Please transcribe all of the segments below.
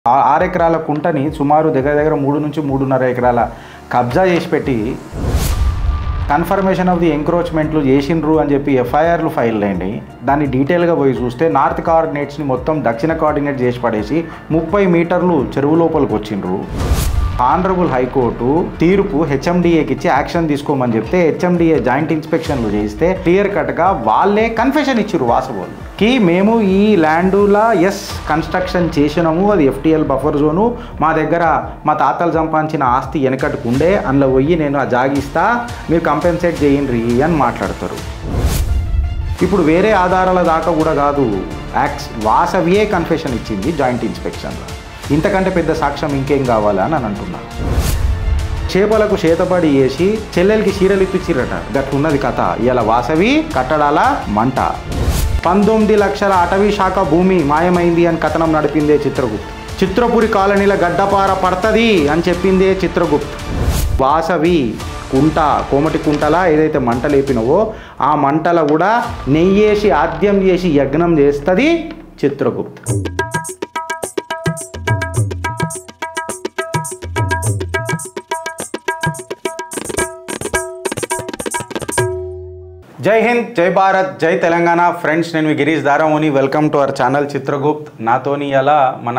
ఆ- ఆరు ఎకరాల కుంటని సుమారు దగ్గర దగ్గర మూడు నుంచి మూడున్నర ఎకరాల కబ్జా చేసి పెట్టి కన్ఫర్మేషన్ ఆఫ్ ది ఎంక్రోచ్మెంట్లు చేసిండ్రు అని చెప్పి ఎఫ్ఐఆర్లు ఫైల్ అయ్యండి దాన్ని డీటెయిల్గా పోయి చూస్తే నార్త్ కోఆర్డినేట్స్ని మొత్తం దక్షిణ కోఆర్డినేట్ చేసి పడేసి ముప్పై మీటర్లు చెరువు లోపలికి వచ్చిండ్రు ఆనరబుల్ హైకోర్టు తీర్పు హెచ్ఎండిఏకి ఇచ్చి యాక్షన్ తీసుకోమని చెప్తే హెచ్ఎండిఏ జాయింట్ ఇన్స్పెక్షన్లు చేస్తే క్లియర్ కట్గా వాళ్ళే కన్ఫెషన్ ఇచ్చిర్రు వాసవోళ్ళు కి మేము ఈ ల్యాండులా ఎస్ కన్స్ట్రక్షన్ చేసినాము అది ఎఫ్టిఎల్ బఫర్ జోను మా దగ్గర మా తాతలు సంపాదించిన ఆస్తి వెనకట్టుకు ఉండే అందులో పోయి నేను ఆ జాగిస్తా మీరు కంపెన్సేట్ చేయండి అని మాట్లాడతారు ఇప్పుడు వేరే ఆధారాల దాకా కూడా కాదు యాక్స్ వాసవియే కన్ఫెషన్ ఇచ్చింది జాయింట్ ఇన్స్పెక్షన్లో ఇంతకంటే పెద్ద సాక్ష్యం ఇంకేం కావాలా అని అంటున్నాను చేపలకు చేతబడి వేసి చెల్లెలకి చీరలు ఇప్పించిరట గట్లున్నది కథ ఇలా వాసవి కట్టడాల మంట పంతొమ్మిది లక్షల అటవీ శాఖ భూమి మాయమైంది అని కథనం నడిపిందే చిత్రగుప్త్ చిత్రపురి కాలనీల గడ్డపార పడుతుంది అని చెప్పిందే చిత్రగుప్త్ వాసవి కుంట కోమటి కుంటలా ఏదైతే మంట లేపినవో ఆ మంటల కూడా నెయ్యేసి ఆద్యం చేసి యజ్ఞం చేస్తుంది చిత్రగుప్త్ జై హింద్ జై భారత్ జై తెలంగాణ ఫ్రెండ్స్ నేను మీ Girish Daramoni welcome to our channel Chitragupt నాతోని అలా మన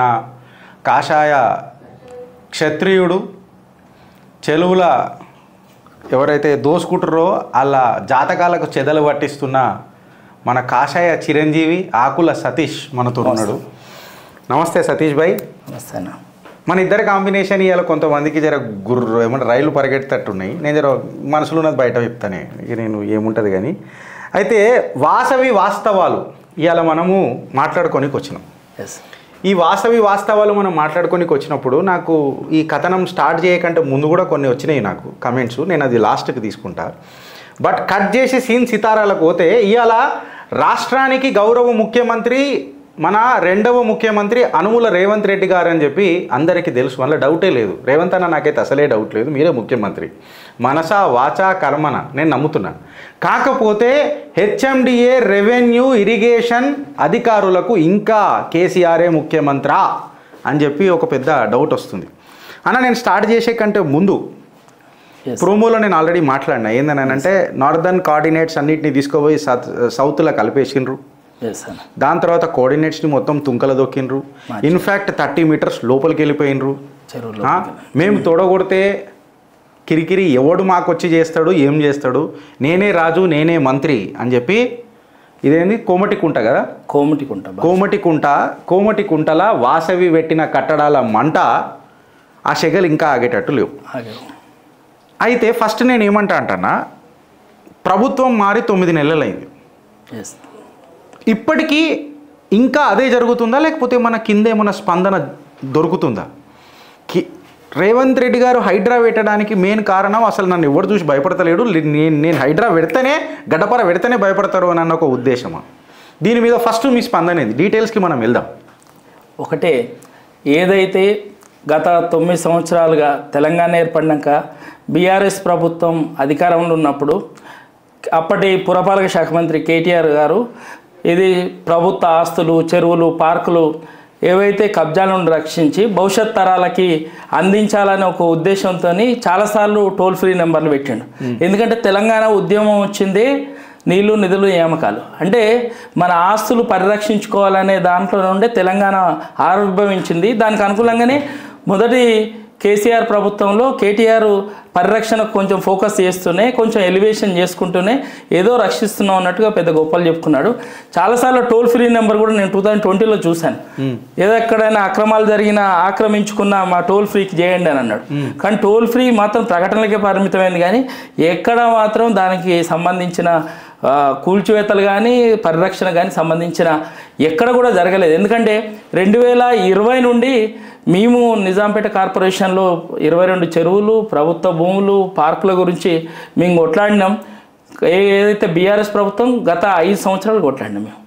కాషాయ క్షత్రియుడు చెలువుల ఎవరైతే దోసుకుంటారో వాళ్ళ జాతకాలకు చెదలు పట్టిస్తున్న మన కాషాయ చిరంజీవి ఆకుల సతీష్ మనతో ఉన్నాడు నమస్తే సతీష్ భాయ్ వస్తాను మన ఇద్దరి కాంబినేషన్ ఇవాళ కొంతమందికి జర గుర్రు ఏమంటే రైలు పరిగెత్తట్టున్నాయి నేను జర మనసులో ఉన్నది బయట చెప్తానే ఇక నేను ఏముంటుంది కానీ అయితే వాసవి వాస్తవాలు ఇవాళ మనము మాట్లాడుకోనికి వచ్చినాం ఎస్ ఈ వాసవి వాస్తవాలు మనం మాట్లాడుకోనికి వచ్చినప్పుడు నాకు ఈ కథనం స్టార్ట్ చేయకంటే ముందు కూడా కొన్ని వచ్చినాయి నాకు కమెంట్స్ నేను అది లాస్ట్కి తీసుకుంటా బట్ కట్ చేసి సీన్ సితారాలకు పోతే ఇవాళ రాష్ట్రానికి గౌరవ ముఖ్యమంత్రి మన రెండవ ముఖ్యమంత్రి అనుముల రేవంత్ రెడ్డి గారు అని చెప్పి అందరికీ తెలుసు వల్ల డౌటే లేదు రేవంత్ అన్న నాకైతే అసలే డౌట్ లేదు మీరే ముఖ్యమంత్రి మనసా వాచా కర్మన నేను నమ్ముతున్నాను కాకపోతే హెచ్ఎండిఏ రెవెన్యూ ఇరిగేషన్ అధికారులకు ఇంకా కేసీఆరే ముఖ్యమంత్రా అని చెప్పి ఒక పెద్ద డౌట్ వస్తుంది అన్న నేను స్టార్ట్ చేసే కంటే ముందు ఎస్ ప్రోమోలో నేను ఆల్రెడీ మాట్లాడినా ఏందని అంటే నార్దర్న్ కోఆర్డినేట్స్ అన్నిటిని తీసుకుపోయి సౌత్ సౌత్లో కలిపేసిండ్రు ఎస్ అన్న దాని తర్వాత కోఆర్డినేట్స్ని మొత్తం తుంకల దొక్కిండ్రు ఇన్ఫ్యాక్ట్ థర్టీ మీటర్స్ లోపలికి వెళ్ళిపోయినరు చెరువులో ఆ, మేము తొడగొడితే కిరికిరి ఎవడు మాకు వచ్చి చేస్తాడు ఏం చేస్తాడు నేనే రాజు నేనే మంత్రి అని చెప్పి ఇదేంది కోమటి కుంట కదా కోమటి కుంట బా- కోమటి కుంట కోమటి కుంటల వాసవి పెట్టిన కట్టడాల మంట ఆ సెగలు ఇంకా ఆగేటట్టు లేవు ఆగే అయితే ఫస్ట్ నేను ఏమంటా అంటన్నా ప్రభుత్వం మారి తొమ్మిది నెలలైంది ఎస్ ఇప్పటికీ ఇంకా అదే జరుగుతుందా లేకపోతే మన కింద ఏమైనా స్పందన దొరుకుతుందా కి రేవంత్ రెడ్డి గారు హైడ్రా పెట్టడానికి మెయిన్ కారణం అసలు నన్ను ఎవరు చూసి భయపడతలేడు లే- నేను నేను హైడ్రా పెడితేనే గడ్డపర పెడితేనే భయపడతారు అని అన్న ఒక ఉద్దేశమా దీని మీద ఫస్ట్ మీ స్పందన ఏంది డీటెయిల్స్కి మనం వెళ్దాం ఒకటే ఏదైతే గత తొమ్మిది సంవత్సరాలుగా తెలంగాణ ఏర్పడినాక బీఆర్ఎస్ ప్రభుత్వం అధికారంలో ఉన్నప్పుడు అప్పటి పురపాలక శాఖ మంత్రి కేటీఆర్ గారు ఇది ప్రభుత్వ ఆస్తులు చెరువులు పార్కులు ఏవైతే కబ్జాల నుండి రక్షించి భవిష్యత్ తరాలకి అందించాలనే ఒక ఉద్దేశంతో చాలాసార్లు టోల్ ఫ్రీ నెంబర్లు పెట్టిండు ఎందుకంటే తెలంగాణ ఉద్యమం వచ్చింది నీళ్లు నిధులు నియామకాలు అంటే మన ఆస్తులు పరిరక్షించుకోవాలనే దాంట్లో నుండే తెలంగాణ ఆవిర్భవించింది దానికి అనుకూలంగానే మొదటి కేసీఆర్ ప్రభుత్వంలో కేటీఆర్ పరిరక్షణకు కొంచెం ఫోకస్ చేస్తూనే కొంచెం ఎలివేషన్ చేసుకుంటూనే ఏదో రక్షిస్తున్నాం అన్నట్టుగా పెద్ద గొప్పలు చెప్పుకున్నాడు చాలాసార్లు టోల్ ఫ్రీ నెంబర్ కూడా నేను టూ థౌజండ్ ట్వంటీలో చూశాను ఏదో ఎక్కడైనా అక్రమాలు జరిగినా ఆక్రమించుకున్న మా టోల్ ఫ్రీకి చేయండి అని అన్నాడు కానీ టోల్ ఫ్రీ మాత్రం ప్రకటనలకే పరిమితమైంది కానీ ఎక్కడ మాత్రం దానికి సంబంధించిన ఆ, కూల్చివేతలు కానీ పరిరక్షణ కానీ సంబంధించిన ఎక్కడ కూడా జరగలేదు ఎందుకంటే రెండు వేల ఇరవై నుండి మేము నిజాంపేట కార్పొరేషన్లో ఇరవై రెండు చెరువులు ప్రభుత్వ భూములు పార్కుల గురించి మేము కొట్లాడినాం ఏ- ఏదైతే బీఆర్ఎస్ ప్రభుత్వం గత ఐదు సంవత్సరాలు కొట్లాడినాం మేము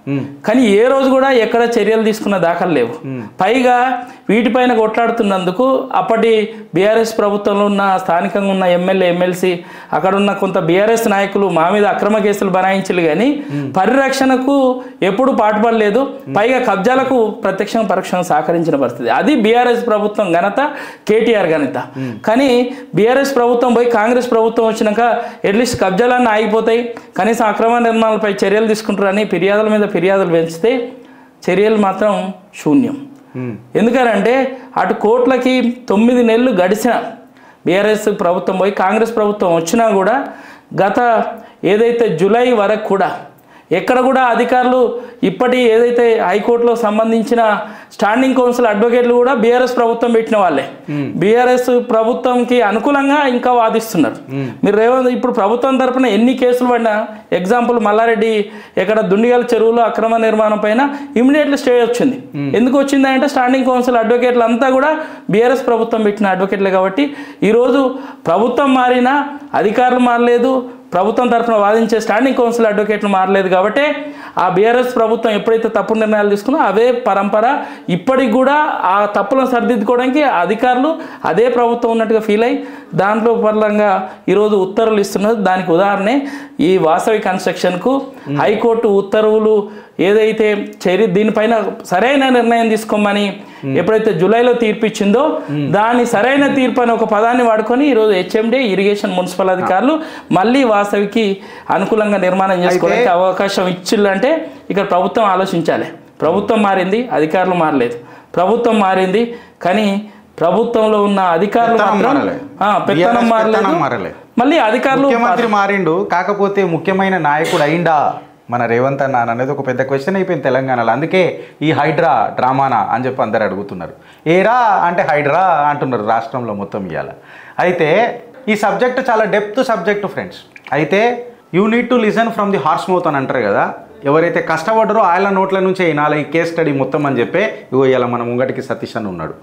కానీ ఏ రోజు కూడా ఎక్కడ చర్యలు తీసుకున్న దాఖలు లేవు పైగా వీటిపైన కొట్లాడుతున్నందుకు అప్పటి బీఆర్ఎస్ ప్రభుత్వంలో ఉన్న స్థానికంగా ఉన్న ఎమ్మెల్యే ఎమ్మెల్సీ అక్కడ ఉన్న కొంత బీఆర్ఎస్ నాయకులు మా మీద అక్రమ కేసులు బనాయించలు కానీ పరిరక్షణకు ఎప్పుడు పాటుపడలేదు పైగా కబ్జాలకు ప్రత్యక్షంగా పరోక్షంగా సహకరించిన పరిస్థితి అది బీఆర్ఎస్ ప్రభుత్వం ఘనత కేటీఆర్ ఘనత కానీ బీఆర్ఎస్ ప్రభుత్వం పోయి కాంగ్రెస్ ప్రభుత్వం వచ్చినాక అట్లీస్ట్ కబ్జాలన్నీ ఆగిపోతాయి కనీసం అక్రమ నిర్మాణాలపై చర్యలు తీసుకుంటారని ఫిర్యాదుల మీద ఫిర్యాదులు పెంచితే చర్యలు మాత్రం శూన్యం ఎందుకనంటే అటు కోట్లకి తొమ్మిది నెలలు గడిచిన బీఆర్ఎస్ ప్రభుత్వం పోయి కాంగ్రెస్ ప్రభుత్వం వచ్చినా కూడా గత ఏదైతే జూలై వరకు కూడా ఎక్కడ కూడా అధికారులు ఇప్పటి ఏదైతే హైకోర్టులో సంబంధించిన స్టాండింగ్ కౌన్సిల్ అడ్వకేట్లు కూడా బీఆర్ఎస్ ప్రభుత్వం పెట్టిన వాళ్ళే బీఆర్ఎస్ ప్రభుత్వంకి అనుకూలంగా ఇంకా వాదిస్తున్నారు మీరు రేవంత్ ఇప్పుడు ప్రభుత్వం తరపున ఎన్ని కేసులు పడినా ఎగ్జాంపుల్ మల్లారెడ్డి ఎక్కడ దుండిగల చెరువులో అక్రమ నిర్మాణం పైన ఇమీడియట్లీ స్టే వచ్చింది ఎందుకు వచ్చింది అంటే స్టాండింగ్ కౌన్సిల్ అడ్వకేట్లు అంతా కూడా బీఆర్ఎస్ ప్రభుత్వం పెట్టిన అడ్వకేట్లే కాబట్టి ఈరోజు ప్రభుత్వం మారినా అధికారులు మారలేదు ప్రభుత్వం తరఫున వాదించే స్టాండింగ్ కౌన్సిల్ అడ్వకేట్లు మారలేదు కాబట్టి ఆ బీఆర్ఎస్ ప్రభుత్వం ఎప్పుడైతే తప్పుడు నిర్ణయాలు తీసుకున్నా అవే పరంపర ఇప్పటికి కూడా ఆ తప్పులను సరిదిద్దుకోవడానికి అధికారులు అదే ప్రభుత్వం ఉన్నట్టుగా ఫీల్ అయ్యి దాంట్లో పరంగా ఈరోజు ఉత్తర్వులు ఇస్తున్నారు దానికి ఉదాహరణే ఈ వాసవి కన్స్ట్రక్షన్కు హైకోర్టు ఉత్తర్వులు ఏదైతే చర్య దీనిపైన సరైన నిర్ణయం తీసుకోమని ఎప్పుడైతే జూలైలో తీర్పు ఇచ్చిందో దాని సరైన తీర్పు అని ఒక పదాన్ని వాడుకొని ఈరోజు హెచ్ఎండి ఇరిగేషన్ మున్సిపల్ అధికారులు మళ్ళీ వాసవికి అనుకూలంగా నిర్మాణం చేసుకోవడానికి అవకాశం ఇచ్చిల్లంటే ఇక్కడ ప్రభుత్వం ఆలోచించాలి ప్రభుత్వం మారింది అధికారులు మారలేదు ప్రభుత్వం మారింది కానీ ప్రభుత్వంలో ఉన్న అధికారులు పెత్తనం మాత్రం మారలేదు. ఆ, పెత్తనం BRS మారలేదు పెత్తనం మారలేదు. మళ్ళీ అధికారులు ముఖ్యమంత్రి మారిండు కాకపోతే ముఖ్యమైన నాయకుడు అయిందా మన రేవంత్ అన్న అనేది ఒక పెద్ద క్వశ్చన్ అయిపోయింది తెలంగాణలో అందుకే ఈ హైడ్రా డ్రామానా అని చెప్పి అందరు అడుగుతున్నారు ఏరా అంటే హైడ్రా అంటున్నారు రాష్ట్రంలో మొత్తం ఇవాళ అయితే ఈ సబ్జెక్ట్ చాలా డెప్త్ సబ్జెక్ట్ ఫ్రెండ్స్ అయితే you need to listen from the horse mouth అని అంటారు కదా ఎవరైతే కష్టపడ్డారో ఆయన నోట్ల నుంచే వినాలి ఈ కేస్ స్టడీ మొత్తం అని చెప్పే ఇగో ఇలా మన ముంగటికి సతీష్ అని ఉన్నాడు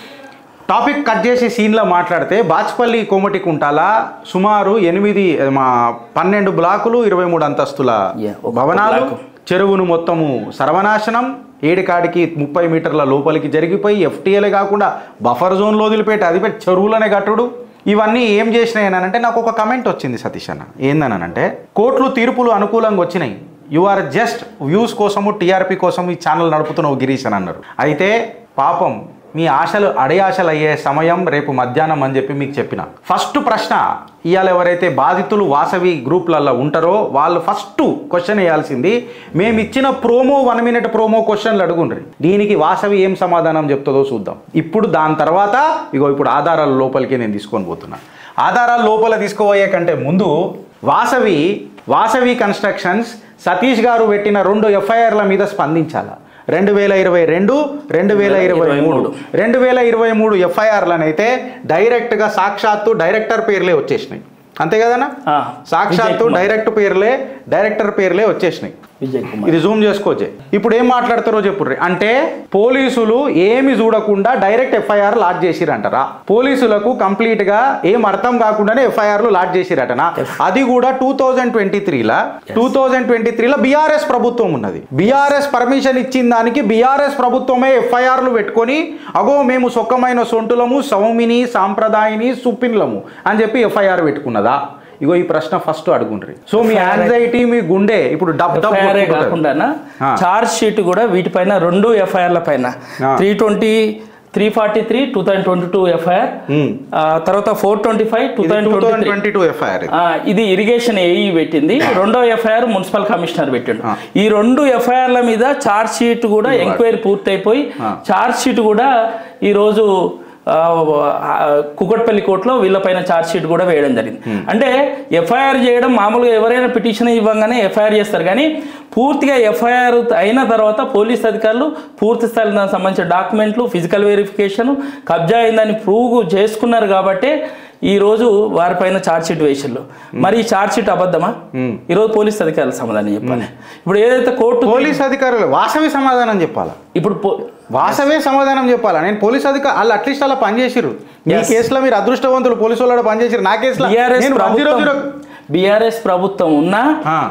టాపిక్ కట్ చేసి సీన్లో మాట్లాడితే బాచ్పల్లి కోమటి కుంటాల సుమారు ఎనిమిది మా పన్నెండు బ్లాకులు ఇరవై మూడు అంతస్తుల Yeah, ఒక భవనాలు బ్లాకు. చెరువును మొత్తము సర్వనాశనం ఏడికాడికి ముప్పై మీటర్ల లోపలికి జరిగిపోయి ఎఫ్టీఏలే కాకుండా బఫర్ జోన్లో వదిలిపెట్టి అది పెట్టి చెరువులనే కట్టుడు ఇవన్నీ ఏం చేసినాయి అని అంటే నాకు ఒక కమెంట్ వచ్చింది సతీష్ అన్న ఏందనంటే కోర్టులు తీర్పులు అనుకూలంగా వచ్చినాయి యు ఆర్ జస్ట్ వ్యూస్ కోసము టీఆర్పీ కోసం ఈ ఛానల్ నడుపుతున్నావు గిరీష్ అని అన్నారు అయితే పాపం మీ ఆశలు అడయాశలు అయ్యే సమయం రేపు మధ్యాహ్నం అని చెప్పి మీకు చెప్పిన ఫస్ట్ ప్రశ్న ఇవాళ ఎవరైతే బాధితులు వాసవి గ్రూప్లలో ఉంటారో వాళ్ళు ఫస్ట్ క్వశ్చన్ వేయాల్సింది మేము ఇచ్చిన ప్రోమో వన్ మినిట్ ప్రోమో క్వశ్చన్లు అడుగుండ్రి దీనికి వాసవి ఏం సమాధానం చెప్తుందో చూద్దాం ఇప్పుడు దాని తర్వాత ఇగో ఇప్పుడు ఆధారాల లోపలికి నేను తీసుకొని పోతున్నా ఆధారాల లోపల తీసుకుపోయే కంటే ముందు వాసవి వాసవి కన్స్ట్రక్షన్స్ సతీష్ గారు పెట్టిన రెండు ఎఫ్ఐఆర్ల మీద స్పందించాల రెండు వేల ఇరవై రెండు రెండు వేల ఇరవై మూడు రెండు వేల ఇరవై మూడు ఎఫ్ఐఆర్లనైతే డైరెక్ట్గా సాక్షాత్తు డైరెక్టర్ పేర్లే వచ్చేసినాయి అంతే కదనా ఆ, సాక్షాత్తు విజయ్ కుమార్. డైరెక్ట్ పేర్లే డైరెక్టర్ పేర్లే వచ్చేసినాయి విజయ్ కుమార్ ఇది జూమ్ చేసుకోవచ్చే ఇప్పుడు ఏం మాట్లాడతారో చెప్పుర్రి అంటే పోలీసులు ఏమి చూడకుండా డైరెక్ట్ ఎఫ్ఐఆర్ లాడ్ చేసిరంటారా పోలీసులకు కంప్లీట్ గా ఏం అర్థం కాకుండానే ఎఫ్ఐఆర్లు లాడ్ చేసిరటనా అది కూడా టూ థౌజండ్ ట్వంటీ త్రీలా టూ థౌజండ్ ట్వంటీ త్రీలో బీఆర్ఎస్ ప్రభుత్వం ఉన్నది బీఆర్ఎస్ పర్మిషన్ ఇచ్చిన దానికి బీఆర్ఎస్ ప్రభుత్వమే ఎఫ్ఐఆర్లు పెట్టుకొని అగో మేము సొక్కమైన సొంటులము సౌమిని సాంప్రదాయని సుప్పిన్లము అని చెప్పి ఎఫ్ఐఆర్ పెట్టుకున్నదా ఇగో ఈ ప్రశ్న ఫస్ట్ అడుగుండ్రి సో మీ యాంగ్జైటీ మీ గుండె ఇప్పుడు డబ్ డబ్ ఎఫ్ఐఆర్ కొట్టుకుంటది. కాకుండా ఆ. చార్జ్ షీట్ కూడా వీటిపైన రెండు ఎఫ్ఐఆర్ల పైన ఆ. Three twenty three forty three two thousand twenty two FIR మ్మ్. తర్వాత ఫోర్ ట్వంటీ ఫైవ్ టూ ఇది thousand two twenty thousand twenty two FIR ఇది ఇరిగేషన్ ఏఈ పెట్టింది రెండో ఎఫ్ఐఆర్ మున్సిపల్ కమిషనర్ పెట్టిండు ఆ. ఈ రెండు ఎఫ్ఐఆర్ల మీద చార్జ్ షీట్ కూడా ఎంక్వైరీ పూర్తయిపోయి ఆ. చార్జ్ షీట్ కూడా ఈరోజు ఆ, ఆ, కుకట్పల్లి కోర్టులో వీళ్ళపైన చార్జ్ షీట్ కూడా వేయడం జరిగింది అంటే ఎఫ్ఐఆర్ చేయడం మామూలుగా ఎవరైనా పిటిషన్ ఇవ్వగానే ఎఫ్ఐఆర్ చేస్తారు కానీ పూర్తిగా ఎఫ్ఐఆర్ అయిన తర్వాత పోలీస్ అధికారులు పూర్తి స్థాయి దానికి సంబంధించిన డాక్యుమెంట్లు ఫిజికల్ వెరిఫికేషన్ కబ్జా అయిందని ప్రూవ్ చేసుకున్నారు కాబట్టి ఈ రోజు వారిపైన ఛార్జ్ షీట్ వేసిళ్ళు మరి ఈ ఛార్జ్ షీట్ అబద్ధమా ఈ రోజు పోలీస్ అధికారులు సమాధానం చెప్పాలి ఇప్పుడు ఏదైతే కోర్టు పోలీస్ అధికారులు వాసవి సమాధానం చెప్పాలా ఇప్పుడు పో- వాసవే సమాధానం చెప్పాలా నేను పోలీస్ అధికారు వాళ్ళు అట్లీస్ట్ అలా పనిచేసిరు మీ Yes. కేసులో మీరు అదృష్టవంతులు పోలీసు వాళ్ళు పనిచేసిరు నా కేసులో బీఆర్ఎస్ నేను one zero ప్రభుత్వం zero- బీఆర్ఎస్ ప్రభుత్వం ఉన్నా ఆ,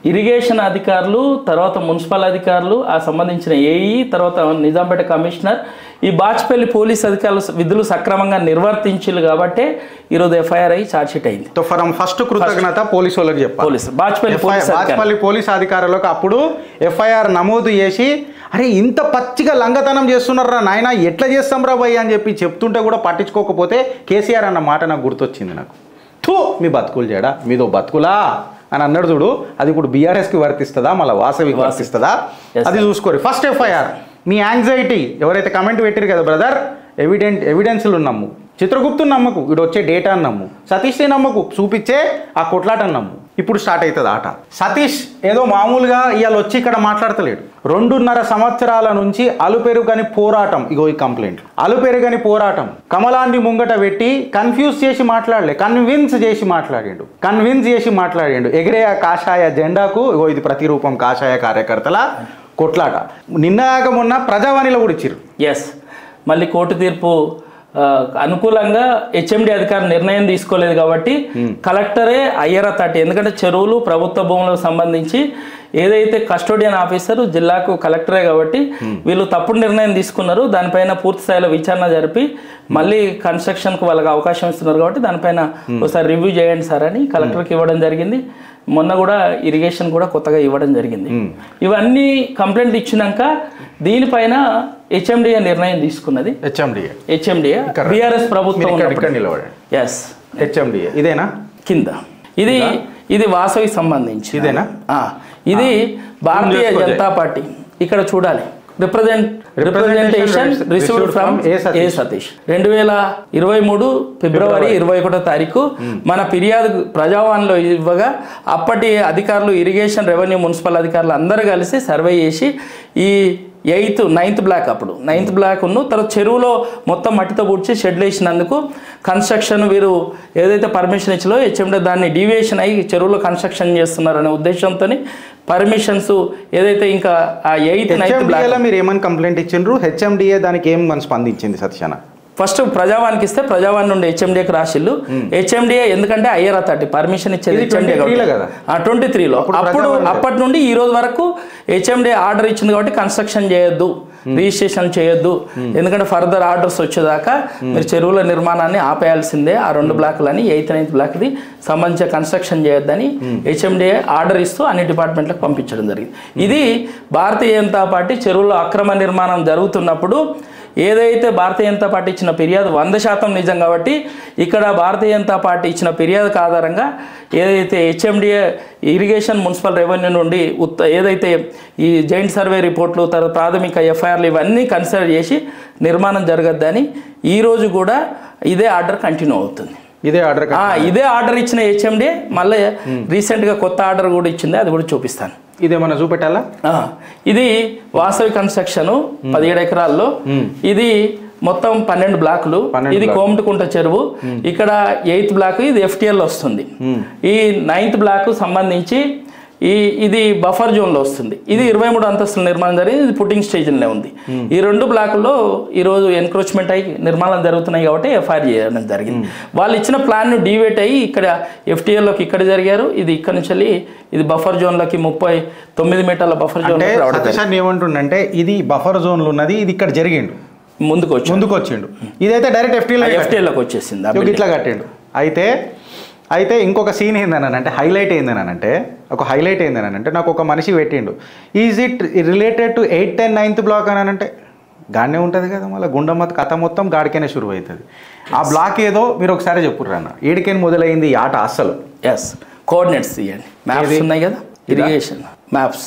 ఇరిగేషన్ అధికారులు తర్వాత మున్సిపల్ అధికారులు ఆ సంబంధించిన ఏఈ తర్వాత నిజాంపేట కమిషనర్ ఈ బాచ్పల్లి పోలీస్ అధికారులు విధులు సక్రమంగా నిర్వర్తించారు కాబట్టే ఈరోజు ఎఫ్ఐఆర్ అయ్యి ఛార్జ్షీట్ అయింది సో ఫరం ఫస్ట్ కృతజ్ఞత పోలీసు వాళ్ళకి చెప్పాలి పోలీస్ బాచ్పల్లి పోలీస్ అధికారులు బాచ్పల్లి పోలీస్ అధికారులకు అప్పుడు ఎఫ్ఐఆర్ నమోదు చేసి అరే ఇంత పచ్చిగా లంగతనం చేస్తున్నారా నాయన ఎట్లా చేస్తాం రా భయ్ అని చెప్పి చెప్తుంటే కూడా పట్టించుకోకపోతే కేసీఆర్ అన్న మాట నాకు గుర్తొచ్చింది నాకు థూ మీ బతుకులు చేయడా మీదో బతుకులా అని అన్నాడు చూడు అది ఇప్పుడు బీఆర్ఎస్కి వర్తిస్తుందా మళ్ళీ వాసవికి వర్తిస్తుందా Yes, అది చూసుకోరు ఫస్ట్ ఎఫ్ఐఆర్ మీ యాంగ్జైటీ ఎవరైతే కమెంట్ పెట్టారు కదా బ్రదర్ ఎవిడెంట్ ఎవిడెన్స్లు నమ్ము చిత్రగుప్తుని నమ్మకు ఇటు వచ్చే డేటా నమ్ము సతీష్ని నమ్మకు చూపించే ఆ కొట్లాటని నమ్ము ఇప్పుడు స్టార్ట్ అవుతుంది ఆట సతీష్ ఏదో మామూలుగా ఇవాళ వచ్చి ఇక్కడ మాట్లాడతలేడు రెండున్నర సంవత్సరాల నుంచి అలుపెరుగని పోరాటం ఇగో ఈ కంప్లైంట్ అలుపెరుగని పోరాటం కమలాన్ని ముంగట పెట్టి కన్ఫ్యూజ్ చేసి మాట్లాడలే కన్విన్స్ చేసి మాట్లాడిండు కన్విన్స్ చేసి మాట్లాడిండు ఎగిరే ఆ కాషాయ జెండాకు ఇగో ఇది ప్రతిరూపం కాషాయ కార్యకర్తల కొట్లాట నిన్నగాక మొన్న ప్రజావాణిలో కూడా ఇచ్చిర్రు ఎస్ మళ్ళీ కోర్టు తీర్పు ఆ, అనుకూలంగా హెచ్ఎండి అధికారి నిర్ణయం తీసుకోలేదు కాబట్టి కలెక్టరే అయ్యర్ అథారిటీ ఎందుకంటే చెరువులు ప్రభుత్వ భూములకు సంబంధించి ఏదైతే కస్టోడియన్ ఆఫీసర్ జిల్లాకు కలెక్టరే కాబట్టి వీళ్ళు తప్పుడు నిర్ణయం తీసుకున్నారు దానిపైన పూర్తి స్థాయిలో విచారణ జరిపి మళ్ళీ కన్స్ట్రక్షన్కు వాళ్ళకి అవకాశం ఇస్తున్నారు కాబట్టి దానిపైన ఒకసారి రివ్యూ చేయండి సార్ అని కలెక్టర్కి ఇవ్వడం జరిగింది మొన్న కూడా ఇరిగేషన్ కూడా కొత్తగా ఇవ్వడం జరిగింది ఇవన్నీ కంప్లైంట్ ఇచ్చినాక దీనిపైన హెచ్ఎండిఏ నిర్ణయం తీసుకున్నది హెచ్ఎండిఏ హెచ్ఎండిఏ బీఆర్ఎస్ ప్రభుత్వం ఇక్కడ ఇక్కడ ఉన్నప్పుడు నిలబడండి ఎస్ హెచ్ఎండిఏ ఇదేనా కింద ఇది ఇది వాసవికి సంబంధించి ఇదేనా? ఇది భారతీయ చేసుకోండి. జనతా పార్టీ ఇక్కడ చూడాలి represent representation Representation received from A. A Satish. Satish రెండు వేల ఇరవై మూడు ఫిబ్రవరి ఇరవై ఒకటో తారీఖు మన ఫిర్యాదు ప్రజావాణిలో ఇవ్వగా అప్పటి అధికారులు ఇరిగేషన్ రెవెన్యూ మున్సిపల్ అధికారులు అందరూ కలిసి సర్వే చేసి ఈ ఎయిత్ నైన్త్ బ్లాక్ అప్పుడు నైన్త్ బ్లాక్ ఉన్న తర్వాత చెరువులో మొత్తం మట్టితో పూడ్చి షెడ్లు వేసినందుకు కన్స్ట్రక్షన్ వీరు ఏదైతే పర్మిషన్ ఇచ్చారో హెచ్ఎండే దాన్ని డీవియేషన్ అయ్యి చెరువులో కన్స్ట్రక్షన్ చేస్తున్నారనే ఉద్దేశంతో పర్మిషన్స్ ఏదైతే ఇంకా ఆ ఎయిత్ నైన్త్ బ్లాక్ హెచ్ఎండిఏలో మీరు ఏమని కంప్లైంట్ ఇచ్చిండ్రు హెచ్ఎండిఏ దానికి ఏం మన స్పందించింది సత్యన ఫస్ట్ ప్రజావానికి ఇస్తే ప్రజావాణి నుండి హెచ్ఎండిఏకి రాసిల్లు హెచ్ఎండిఏ ఎందుకంటే అయ్యర్ అథారిటీ పర్మిషన్ ఇచ్చేది ఇది హెచ్ఎండిఏ 23 లో కదా? ట్వంటీ త్రీలో అప్పుడు అప్పుడు ప్రజావాణి అప్పటి నుండి ఈ రోజు వరకు హెచ్ఎండిఏ ఆర్డర్ ఇచ్చింది కాబట్టి కన్స్ట్రక్షన్ చేయొద్దు రిజిస్ట్రేషన్ చేయొద్దు ఎందుకంటే ఫర్దర్ ఆర్డర్స్ వచ్చేదాకా మీరు చెరువుల నిర్మాణాన్ని ఆపేయాల్సిందే ఆ రెండు బ్లాకులని ఎయిత్ నైన్త్ బ్లాక్ది సంబంధించిన కన్స్ట్రక్షన్ చేయొద్దని హెచ్ఎండిఏ ఆర్డర్ ఇస్తూ అన్ని డిపార్ట్మెంట్లకు పంపించడం జరిగింది ఇది భారతీయ జనతా పార్టీ చెరువులో అక్రమ నిర్మాణం జరుగుతున్నప్పుడు ఏదైతే భారతీయ జనతా పార్టీ ఇచ్చిన ఫిర్యాదు వంద శాతం నిజం కాబట్టి ఇక్కడ భారతీయ జనతా పార్టీ ఇచ్చిన ఫిర్యాదుకు ఆధారంగా ఏదైతే హెచ్ఎండిఏ ఇరిగేషన్ మున్సిపల్ రెవెన్యూ నుండి ఉత్త ఏదైతే ఈ జాయింట్ సర్వే రిపోర్ట్లు తర్వాత ప్రాథమిక ఎఫ్ఐఆర్లు ఇవన్నీ కన్సిడర్ చేసి నిర్మాణం జరగద్దని ఈ రోజు కూడా ఇదే ఆర్డర్ కంటిన్యూ అవుతుంది ఇదే ఆర్డర్ ఆ, ఇదే ఆర్డర్ ఇచ్చిన హెచ్ఎండి మళ్ళీ రీసెంట్గా కొత్త ఆర్డర్ కూడా ఇచ్చింది అది కూడా చూపిస్తాను ఇదేమన్నా చూపెట్టాలా ఆ, ఇది వాసవి కన్స్ట్రక్షన్ పదిహేడు ఎకరాల్లో ఇది మొత్తం పన్నెండు బ్లాకులు 12 ఇది కోమటికుంట చెరువు ఇక్కడ ఎయిత్ బ్లాక్ ఇది ఎఫ్టిఎల్ వస్తుంది ఈ నైన్త్ బ్లాక్ సంబంధించి ఈ ఇది బఫర్ జోన్లో వస్తుంది ఇది ఇరవై మూడు అంతస్తుల నిర్మాణం జరిగింది ఇది పుట్టింగ్ స్టేజ్లో ఉంది ఈ రెండు బ్లాకుల్లో ఈరోజు ఎన్క్రోచ్మెంట్ అయ్యి నిర్మాణం జరుగుతున్నాయి కాబట్టి ఎఫ్ఐఆర్ చేయడం జరిగింది వాళ్ళు ఇచ్చిన ప్లాన్ను డివేట్ అయ్యి ఇక్కడ ఎఫ్టీఎల్లోకి ఇక్కడ జరిగారు ఇది ఇక్కడ నుంచి వెళ్ళి ఇది బఫర్ జోన్లోకి ముప్పై తొమ్మిది మీటర్ల బఫర్ జోన్ అంటే సతీష్ అన్న ఏమంటుండంటే ఇది బఫర్ జోన్లు ఉన్నది ఇది ఇక్కడ జరిగిండు ముందుకు వచ్చి ముందుకు వచ్చిండు ఇదైతే డైరెక్ట్ ఎఫ్టీలో ఎఫ్టీఎల్లోకి వచ్చేసింది ఆ building. ఇట్లా కట్టిండు అయితే అయితే ఇంకొక సీన్ ఏందని అంటే హైలైట్ ఏందని అంటే ఒక హైలైట్ ఏందని అంటే నాకు ఒక మనిషి పెట్టిండు is it related to eighth and ninth block అని అంటే గానే ఉంటుంది కదా మళ్ళీ గుండమ్మ కథ మొత్తం గాడికైనా షురు అవుతుంది ఆ బ్లాక్ ఏదో మీరు ఒకసారి చెప్పుర్రు అన్న ఏడికైనా మొదలైంది ఈ ఆట అస్సలు ఎస్ కోఆర్డినేట్స్ తీయండి మ్యాప్స్ ఏది? ఉన్నాయి కదా ఇరిగేషన్ మ్యాప్స్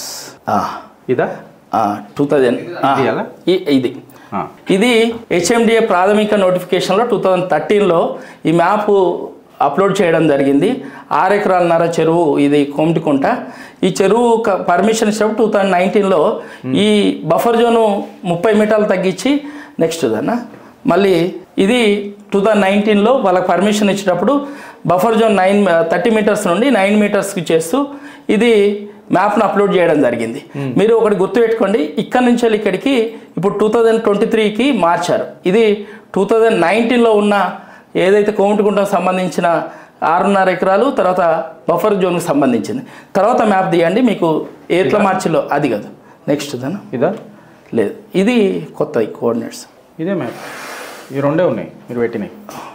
ఇదా టూ థౌజండ్ ఇదియాలా? ఇది ఆ. ఇది హెచ్ఎండిఏ ప్రాథమిక నోటిఫికేషన్లో టూ థౌజండ్ థర్టీన్లో ఈ మ్యాప్ అప్లోడ్ చేయడం జరిగింది ఆరు ఎకరాలన్నర చెరువు ఇది కోమటికుంట ఈ చెరువు పర్మిషన్ ఇచ్చినప్పుడు టూ థౌజండ్ నైన్టీన్లో ఈ బఫర్ జోను ముప్పై మీటర్లు తగ్గించి నెక్స్ట్ దన్న మళ్ళీ ఇది టూ థౌజండ్ నైన్టీన్లో వాళ్ళకి పర్మిషన్ ఇచ్చినప్పుడు buffer zone nine thirty metres నుండి నైన్ మీటర్స్కి చేస్తూ ఇది మ్యాప్ను అప్లోడ్ చేయడం జరిగింది మీరు ఒకటి గుర్తుపెట్టుకోండి ఇక్కడ నుంచి వెళ్ళి ఇక్కడికి ఇప్పుడు టూ థౌజండ్ ట్వంటీ త్రీకి మార్చారు ఇది టూ థౌజండ్ నైన్టీన్లో ఉన్న ఏదైతే కోమటిగుంటకు సంబంధించిన ఆరున్నర ఎకరాలు తర్వాత బఫర్ జోన్కి సంబంధించింది తర్వాత మ్యాప్ తీయండి మీకు ఎట్ల మార్చిలో అది కాదు నెక్స్ట్ దాని ఇదా లేదు ఇది కొత్తది కోఆర్డినేట్స్ ఇదే మ్యాప్ ఈ రెండే ఉన్నాయి మీరు పెట్టినాయి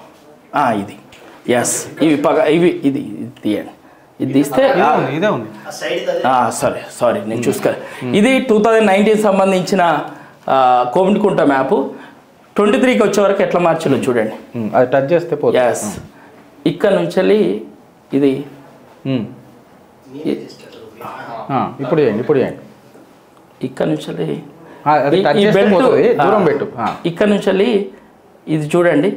ఇది ఎస్ ఇవి పగ ఇవి ఇది ఇది తీయండి ఇది తీస్తే ఇదే ఉంది ఇదే ఉంది సారీ సారీ నేను చూసుకో ఇది టూ థౌజండ్ నైన్టీన్ సంబంధించిన ఆ, కోమిడికుంట మ్యాప్ ట్వంటీ త్రీకి వచ్చే వరకు ఎట్లా మార్చిలో చూడండి ఉమ్, అది టచ్ చేస్తే పోతుంది ఎస్ ఇక్కడ నుంచి వెళ్ళి ఇది ఉమ్. ఇ- ఆ, ఇప్పుడు చేయండి ఇప్పుడు చేయండి ఇక్కడ నుంచి వెళ్ళి ఆ, అది ఈ- టచ్ ఈ చేస్తే బెల్ట్ పోతుంది ఆ, దూరం పెట్టు ఆ. ఇక్కడ నుంచి వెళ్ళి ఇది చూడండి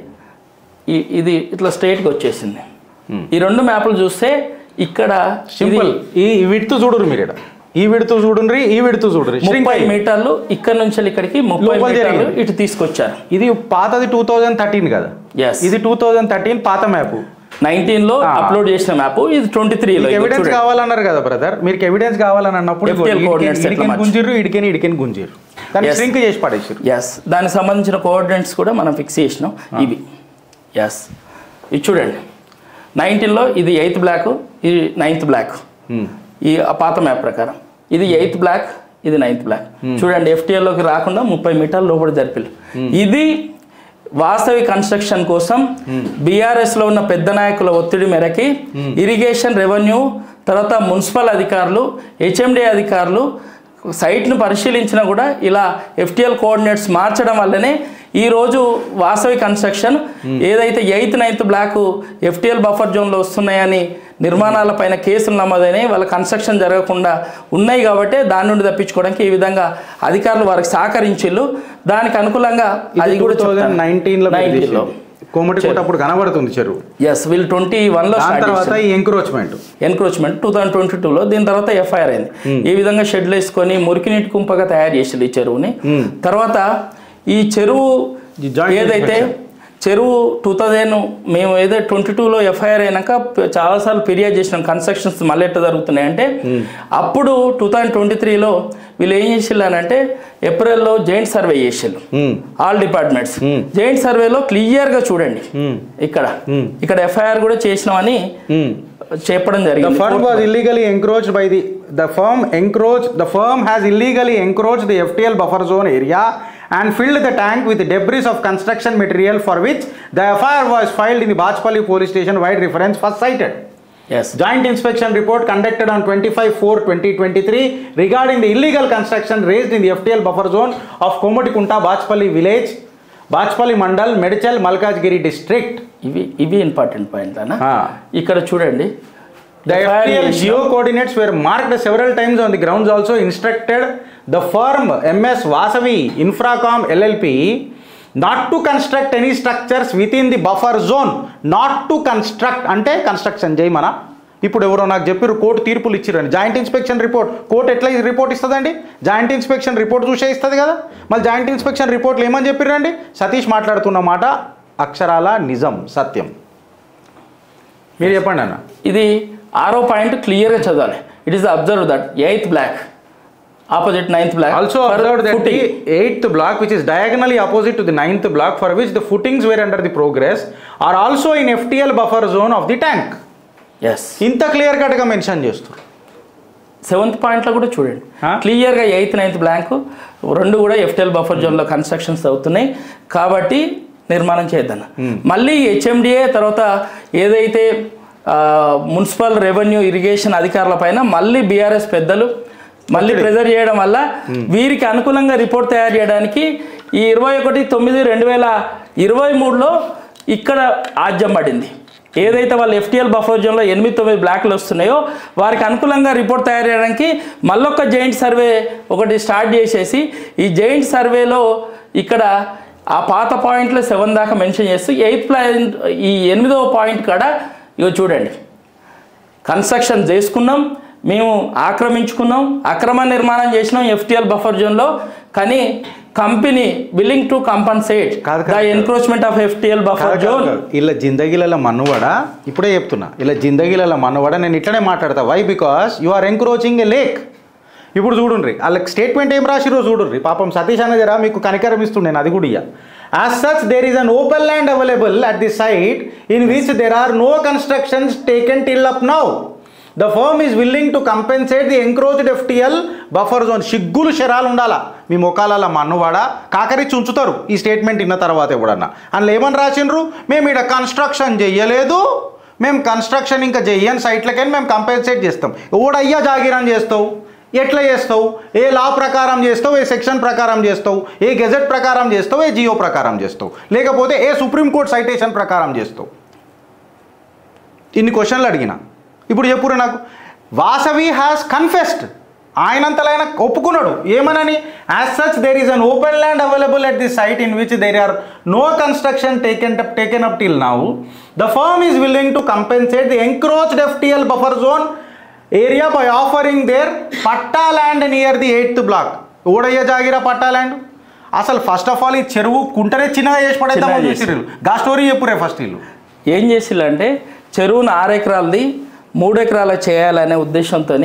ఈ ఇది ఇట్లా స్ట్రైట్గా వచ్చేసింది Hmm. ఈ రెండు మ్యాప్లు చూస్తే ఇక్కడ సింపుల్ ఈ ఈ విడుతూ చూడరు మీరు ఇక్కడ ఈ విడుతూ చూడండి ఈ విడుతూ చూడరు ముప్పై మీటర్లు ఇక్కడ నుంచి వెళ్ళి ఇక్కడికి ముప్పై లోపల మీటర్లు జరిగింది. ఇటు తీసుకొచ్చారు ఇది పాతది టూ థౌజండ్ థర్టీన్ కదా ఎస్ ఇది టూ థౌజండ్ థర్టీన్ పాత మ్యాప్ నైన్టీన్ లో ఆ. అప్లోడ్ చేసిన మ్యాప్ ఇది ట్వంటీ త్రీలో ఎవిడెన్స్ కావాలన్నారు కదా బ్రదర్ మీకు ఎవిడెన్స్ కావాలని అన్నప్పుడు ఇదిగో FTL coordinates ఎట్లా ఇడికెన్ మార్చు? గుంజిర్రు ఇడికెన్ ఇడికెన్ గుంజిర్రు దాన్ని Yes. శ్రింక్ చేసి పడేసారు ఎస్ దానికి సంబంధించిన కోఆర్డినేట్స్ కూడా మనం ఫిక్స్ చేసినాం ఇవి ఎస్ ఇది చూడండి నైన్టీన్లో ఇది ఎయిత్ బ్లాక్ ఇది నైన్త్ బ్లాక్ ఈ ఆ పాత మ్యాప్ ప్రకారం ఇది ఎయిత్ బ్లాక్ ఇది నైన్త్ బ్లాక్ చూడండి FTL లోకి రాకుండా ముప్పై మీటర్ల లోపల జరిపిలు ఇది వాస్తవి కన్స్ట్రక్షన్ కోసం బీఆర్ఎస్ లో ఉన్న పెద్ద నాయకుల ఒత్తిడి మేరకి ఇరిగేషన్ రెవెన్యూ తర్వాత మున్సిపల్ అధికారులు హెచ్ఎండి అధికారులు సైట్ను పరిశీలించినా కూడా ఇలా ఎఫ్టిఎల్ కోఆర్డినేట్స్ మార్చడం వల్లనే ఈరోజు వాసవి కన్స్ట్రక్షన్ ఏదైతే eighth ninth block FTL buffer జోన్లో వస్తున్నాయని నిర్మాణాలపైన కేసులు నమోదైనాయి వాళ్ళ కన్స్ట్రక్షన్ జరగకుండా ఉన్నాయి కాబట్టి దాని నుండి తప్పించుకోవడానికి ఈ విధంగా అధికారులు వారికి సహకరించిళ్ళు దానికి అనుకూలంగా అది టూ కూడా థౌజండ్ నైన్టీన్ లో మీరు 19 లో తీసింది. కోమటి కోట అప్పుడు కనబడుతుంది చెరువు ఎస్ వీళ్ళు ట్వంటీ వన్లో దాని స్టార్ట్ తర్వాత ఈ encroachment encroachment two thousand twenty టూలో దీని తర్వాత ఎఫ్ఐఆర్ అయింది ఈ విధంగా షెడ్లు వేసుకొని మురికి నీటి కుంపగా తయారు చేసింది ఈ చెరువుని Hmm. తర్వాత ఈ చెరువు ఈ joint ఏదైతే చెరువు టూ థౌజండ్ మేము ఏదో ట్వంటీ టూలో ఎఫ్ఐఆర్ అయినాక ప- చాలాసార్లు ఫిర్యాదు చేసినాం కన్స్ట్రక్షన్స్ మళ్ళీ ఎట్లా జరుగుతున్నాయి అంటే అప్పుడు టూ థౌజండ్ ట్వంటీ త్రీలో వీళ్ళు ఏం చేసిల్లు అని అంటే ఏప్రిల్లో జాయింట్ సర్వే చేసిల్లు ఆల్ డిపార్ట్మెంట్స్ Hmm. జాయింట్ సర్వేలో క్లియర్గా చూడండి ఇక్కడ Hmm. ఇక్కడ ఎఫ్ఐఆర్ కూడా చేసినామని చెప్పడం The జరిగింది firm was illegally encroached by the the firm encroached the firm has illegally encroached the FTL buffer zone area and filled the tank with debris of construction material for which the FIR was filed in the Bachpalli police station wide reference first cited. Yes Joint inspection report conducted on 25-4-2023 regarding the illegal construction raised in the FTL buffer zone of Komatikunta Bachpalli village, Bachpalli Mandal, Medichal, Malkajgiri district. ఇవి ఇవి important point అన్న Ah. ఇక్కడ చూడండి The FIR FTL చేసిన- geo coordinates were marked several times on the grounds also instructed the firm MS Vasavi Infracom LLP not to construct any structures within the buffer zone not to construct అంటే construction చేయమనా ఇప్పుడు ఎవరో నాకు చెప్పారు court తీర్పులు ఇచ్చిరని joint inspection report court ఎట్లా ఇది రిపోర్ట్ ఇస్తుందండి జాయింట్ ఇన్స్పెక్షన్ రిపోర్ట్ చూసే ఇస్తుంది కదా మళ్ళీ జాయింట్ ఇన్స్పెక్షన్ రిపోర్ట్లు ఏమని చెప్పిరండి సతీష్ మాట్లాడుతున్న మాట అక్షరాల నిజం సత్యం మీరు చెప్పండి అన్న ఇది ఆరో పాయింట్ క్లియర్గా చదవాలి it is observe that eighth block opposite ninth block Also observed that the eighth block, which is diagonally opposite to the ninth block, for which the footings were under the progress, are also in FTL buffer zone of the tank. Yes ఇంత clear కట్గా mention చేస్తారు seventh పాయింట్లో కూడా చూడండి Huh? క్లియర్గా eighth ninth blank రెండు కూడా FTL buffer జోన్లో కన్స్ట్రక్షన్స్ అవుతున్నాయి కాబట్టి నిర్మాణం చేద్దాం మళ్ళీ హెచ్ఎండిఏ తర్వాత ఏదైతే ఆ, మున్సిపల్ రెవెన్యూ ఇరిగేషన్ అధికారుల పైన మళ్ళీ బీఆర్ఎస్ పెద్దలు మళ్ళీ ప్రెజర్ చేయడం వల్ల వీరికి అనుకూలంగా రిపోర్ట్ తయారు చేయడానికి ఈ ఇరవై ఒకటి తొమ్మిది రెండు వేల ఇరవై మూడులో ఇక్కడ ఆజ్యం పడింది ఏదైతే వాళ్ళు ఎఫ్టిఎల్ బఫర్ జోన్లో ఎనిమిది తొమ్మిది బ్లాక్లు వస్తున్నాయో వారికి అనుకూలంగా రిపోర్ట్ తయారు చేయడానికి మళ్ళొక్క జైంట్ సర్వే ఒకటి స్టార్ట్ చేసేసి ఈ జైంట్ సర్వేలో ఇక్కడ ఆ పాత పాయింట్లో సెవెన్ దాకా మెన్షన్ చేస్తూ ఎయిత్ పాయింట్ ఈ ఎనిమిదవ పాయింట్ కాడ ఇగో చూడండి కన్స్ట్రక్షన్ చేసుకున్నాం మేము ఆక్రమించుకున్నాం అక్రమ నిర్మాణం చేసినాం ఎఫ్టిఎల్ బఫర్ జోన్లో కానీ కంపెనీ విల్లింగ్ టు కంపన్సేట్ కాదు, ద కాదు. Encroachment of FTL buffer zone ఇలా జిందగీల మన్నువడ ఇప్పుడే చెప్తున్నా ఇలా జిందగీల మన్నువడ నేను ఇట్లనే మాట్లాడతా why because you are encroaching a lake ఇప్పుడు చూడుండ్రి వాళ్ళకి స్టేట్మెంట్ ఏం రాసిరో చూడుర్రి పాపం సతీష్ అన్న జరా మీకు కనికరం ఇస్తుండే అది కూడా ఇయ్య As such, there is an open land available at the site in which there are no constructions taken till up now. The firm is willing to compensate the encroached FTL buffer zone. సిగ్గులు శరాలు ఉండాలా మీ ముఖాలలో మన్నువాడ కాకరించి ఉంచుతారు ఈ statement విన్న తర్వాత ఎవడన్నా అందులో ఏమని రాసిండ్రు మేము ఇక్కడ కన్స్ట్రక్షన్ చెయ్యలేదు మేము కన్స్ట్రక్షన్ ఇంకా చెయ్యని సైట్లకని మేము కంపెన్సేట్ చేస్తాం ఎవడయ్యా జాగిరాన్ చేస్తావు ఎట్లా చేస్తావు ఏ లా ప్రకారం చేస్తావు ఏ సెక్షన్ ప్రకారం చేస్తావు ఏ గెజెట్ ప్రకారం చేస్తావు ఏ జియో ప్రకారం చేస్తావు లేకపోతే ఏ సుప్రీంకోర్టు సైటేషన్ ప్రకారం చేస్తావు ఇన్ని క్వశ్చన్లు అడిగిన ఇప్పుడు చెప్పురు నాకు వాసవి హ్యాస్ కన్ఫెస్డ్ ఆయనంతలైన ఒప్పుకున్నాడు ఏమనని as such there is an open land available at the site in which there are no construction taken taken up till now the firm is willing to compensate the encroached FTL buffer zone area by offering their patta land near the eighth block Odayya జాగిరా patta land అసలు first of all ఈ చెరువు కుంటనే చిన్నగా చేసి పడేద్దామని చిన్నగా చూసిర్రు గా story చెప్పురే first వీళ్ళు ఏం చేసిల్లంటే చెరువును ఆరు ఎకరాలది మూడు ఎకరాల చేయాలనే ఉద్దేశంతో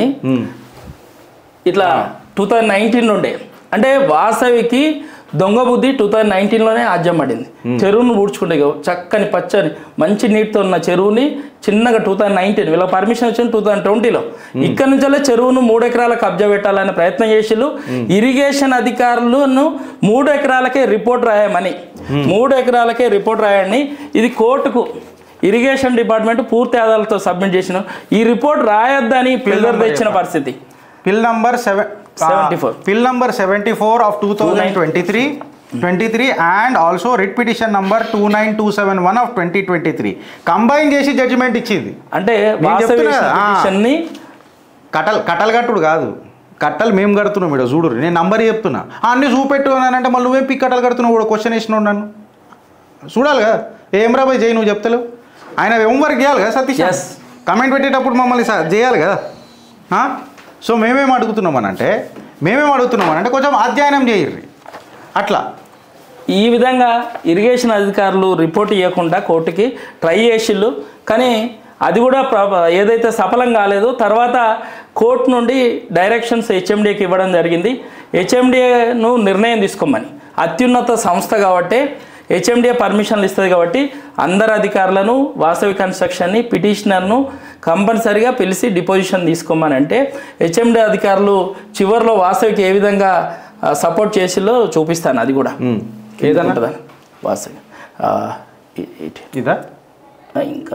ఇట్లా టూ థౌజండ్ నైన్టీన్ నుండే అంటే వాసవికి దొంగ బుద్ధి టూ థౌజండ్ నైన్టీన్లోనే ఆజ్యం పడింది చెరువును ఊడ్చుకుంటే ఇగో చక్కని పచ్చని మంచి నీటితో ఉన్న చెరువుని చిన్నగా టూ థౌజండ్ నైన్టీన్ వీళ్ళ పర్మిషన్ వచ్చింది టూ థౌజండ్ ట్వంటీలో ఇక్కడ నుంచే చెరువును మూడు ఎకరాల కబ్జా పెట్టాలనే ప్రయత్నం చేసిళ్ళు ఇరిగేషన్ అధికారులను మూడు ఎకరాలకే రిపోర్ట్ రాయమని మూడు ఎకరాలకే రిపోర్ట్ రాయని ఇది కోర్టుకు ఇరిగేషన్ డిపార్ట్మెంట్ పూర్తి ఆధారాలతో సబ్మిట్ చేసిన ఈ రిపోర్ట్ రాయొద్దని పిల్లర్ తెచ్చిన పరిస్థితి పిల్ number seven 74. PIL number seventy four of two thousand twenty three twenty three and also writ petition number two nine two seven one of twenty twenty three combine చేసి judgment ఇచ్చింది అంటే నేను వాసవి చెప్తున్నా కదా, ఆ. పిటిషన్ని కట్టలు కట్టలు కట్టుడు కాదు కట్టలు మేము కడుతున్నాం ఇక్కడ చూడు నేను నంబర్ చెప్తున్నా ఆ, అన్ని చూపెట్టు అని అంటే మళ్ళీ నువ్వేం పిక్ కట్టలు కడుతున్నావు కూడా క్వశ్చన్ వేసినావు నన్ను చూడాలి కదా ఏం రా భయ్ చేయి నువ్వు చెప్తలేవు ఆయన హోంవర్క్ చేయాలి కదా సతీష్ Yes. కమెంట్ పెట్టేటప్పుడు మమ్మల్ని స- చేయాలి కదా ఆ? సో మేమేం అడుగుతున్నామనంటే మేమేం అడుగుతున్నామనంటే కొంచెం అధ్యయనం చేయర్రి అట్లా ఈ విధంగా ఇరిగేషన్ అధికారులు రిపోర్ట్ ఇవ్వకుండా కోర్టుకి ట్రై చేసిళ్ళు కానీ అది కూడా ప్ర- ఏదైతే సఫలం కాలేదు తర్వాత కోర్టు నుండి డైరెక్షన్స్ హెచ్ఎండిఏకి ఇవ్వడం జరిగింది హెచ్ఎండిఏను నిర్ణయం తీసుకోమని అత్యున్నత సంస్థ కాబట్టి హెచ్ఎండిఏ పర్మిషన్లు ఇస్తుంది కాబట్టి అందరు అధికారులను వాసవి కన్స్ట్రక్షన్ని పిటిషనర్ను కంపల్సరిగా పిలిచి డిపోజిషన్ తీసుకోమని అంటే హెచ్ఎండి అధికారులు చివరిలో వాసవికి ఏ విధంగా సపోర్ట్ చేసిలో చూపిస్తాను అది కూడా ఉమ్. ఏదన్నా ఉంటుందని వాసవి ఆ, ఇ- ఇటు. ఇదా ఆ, ఇంకా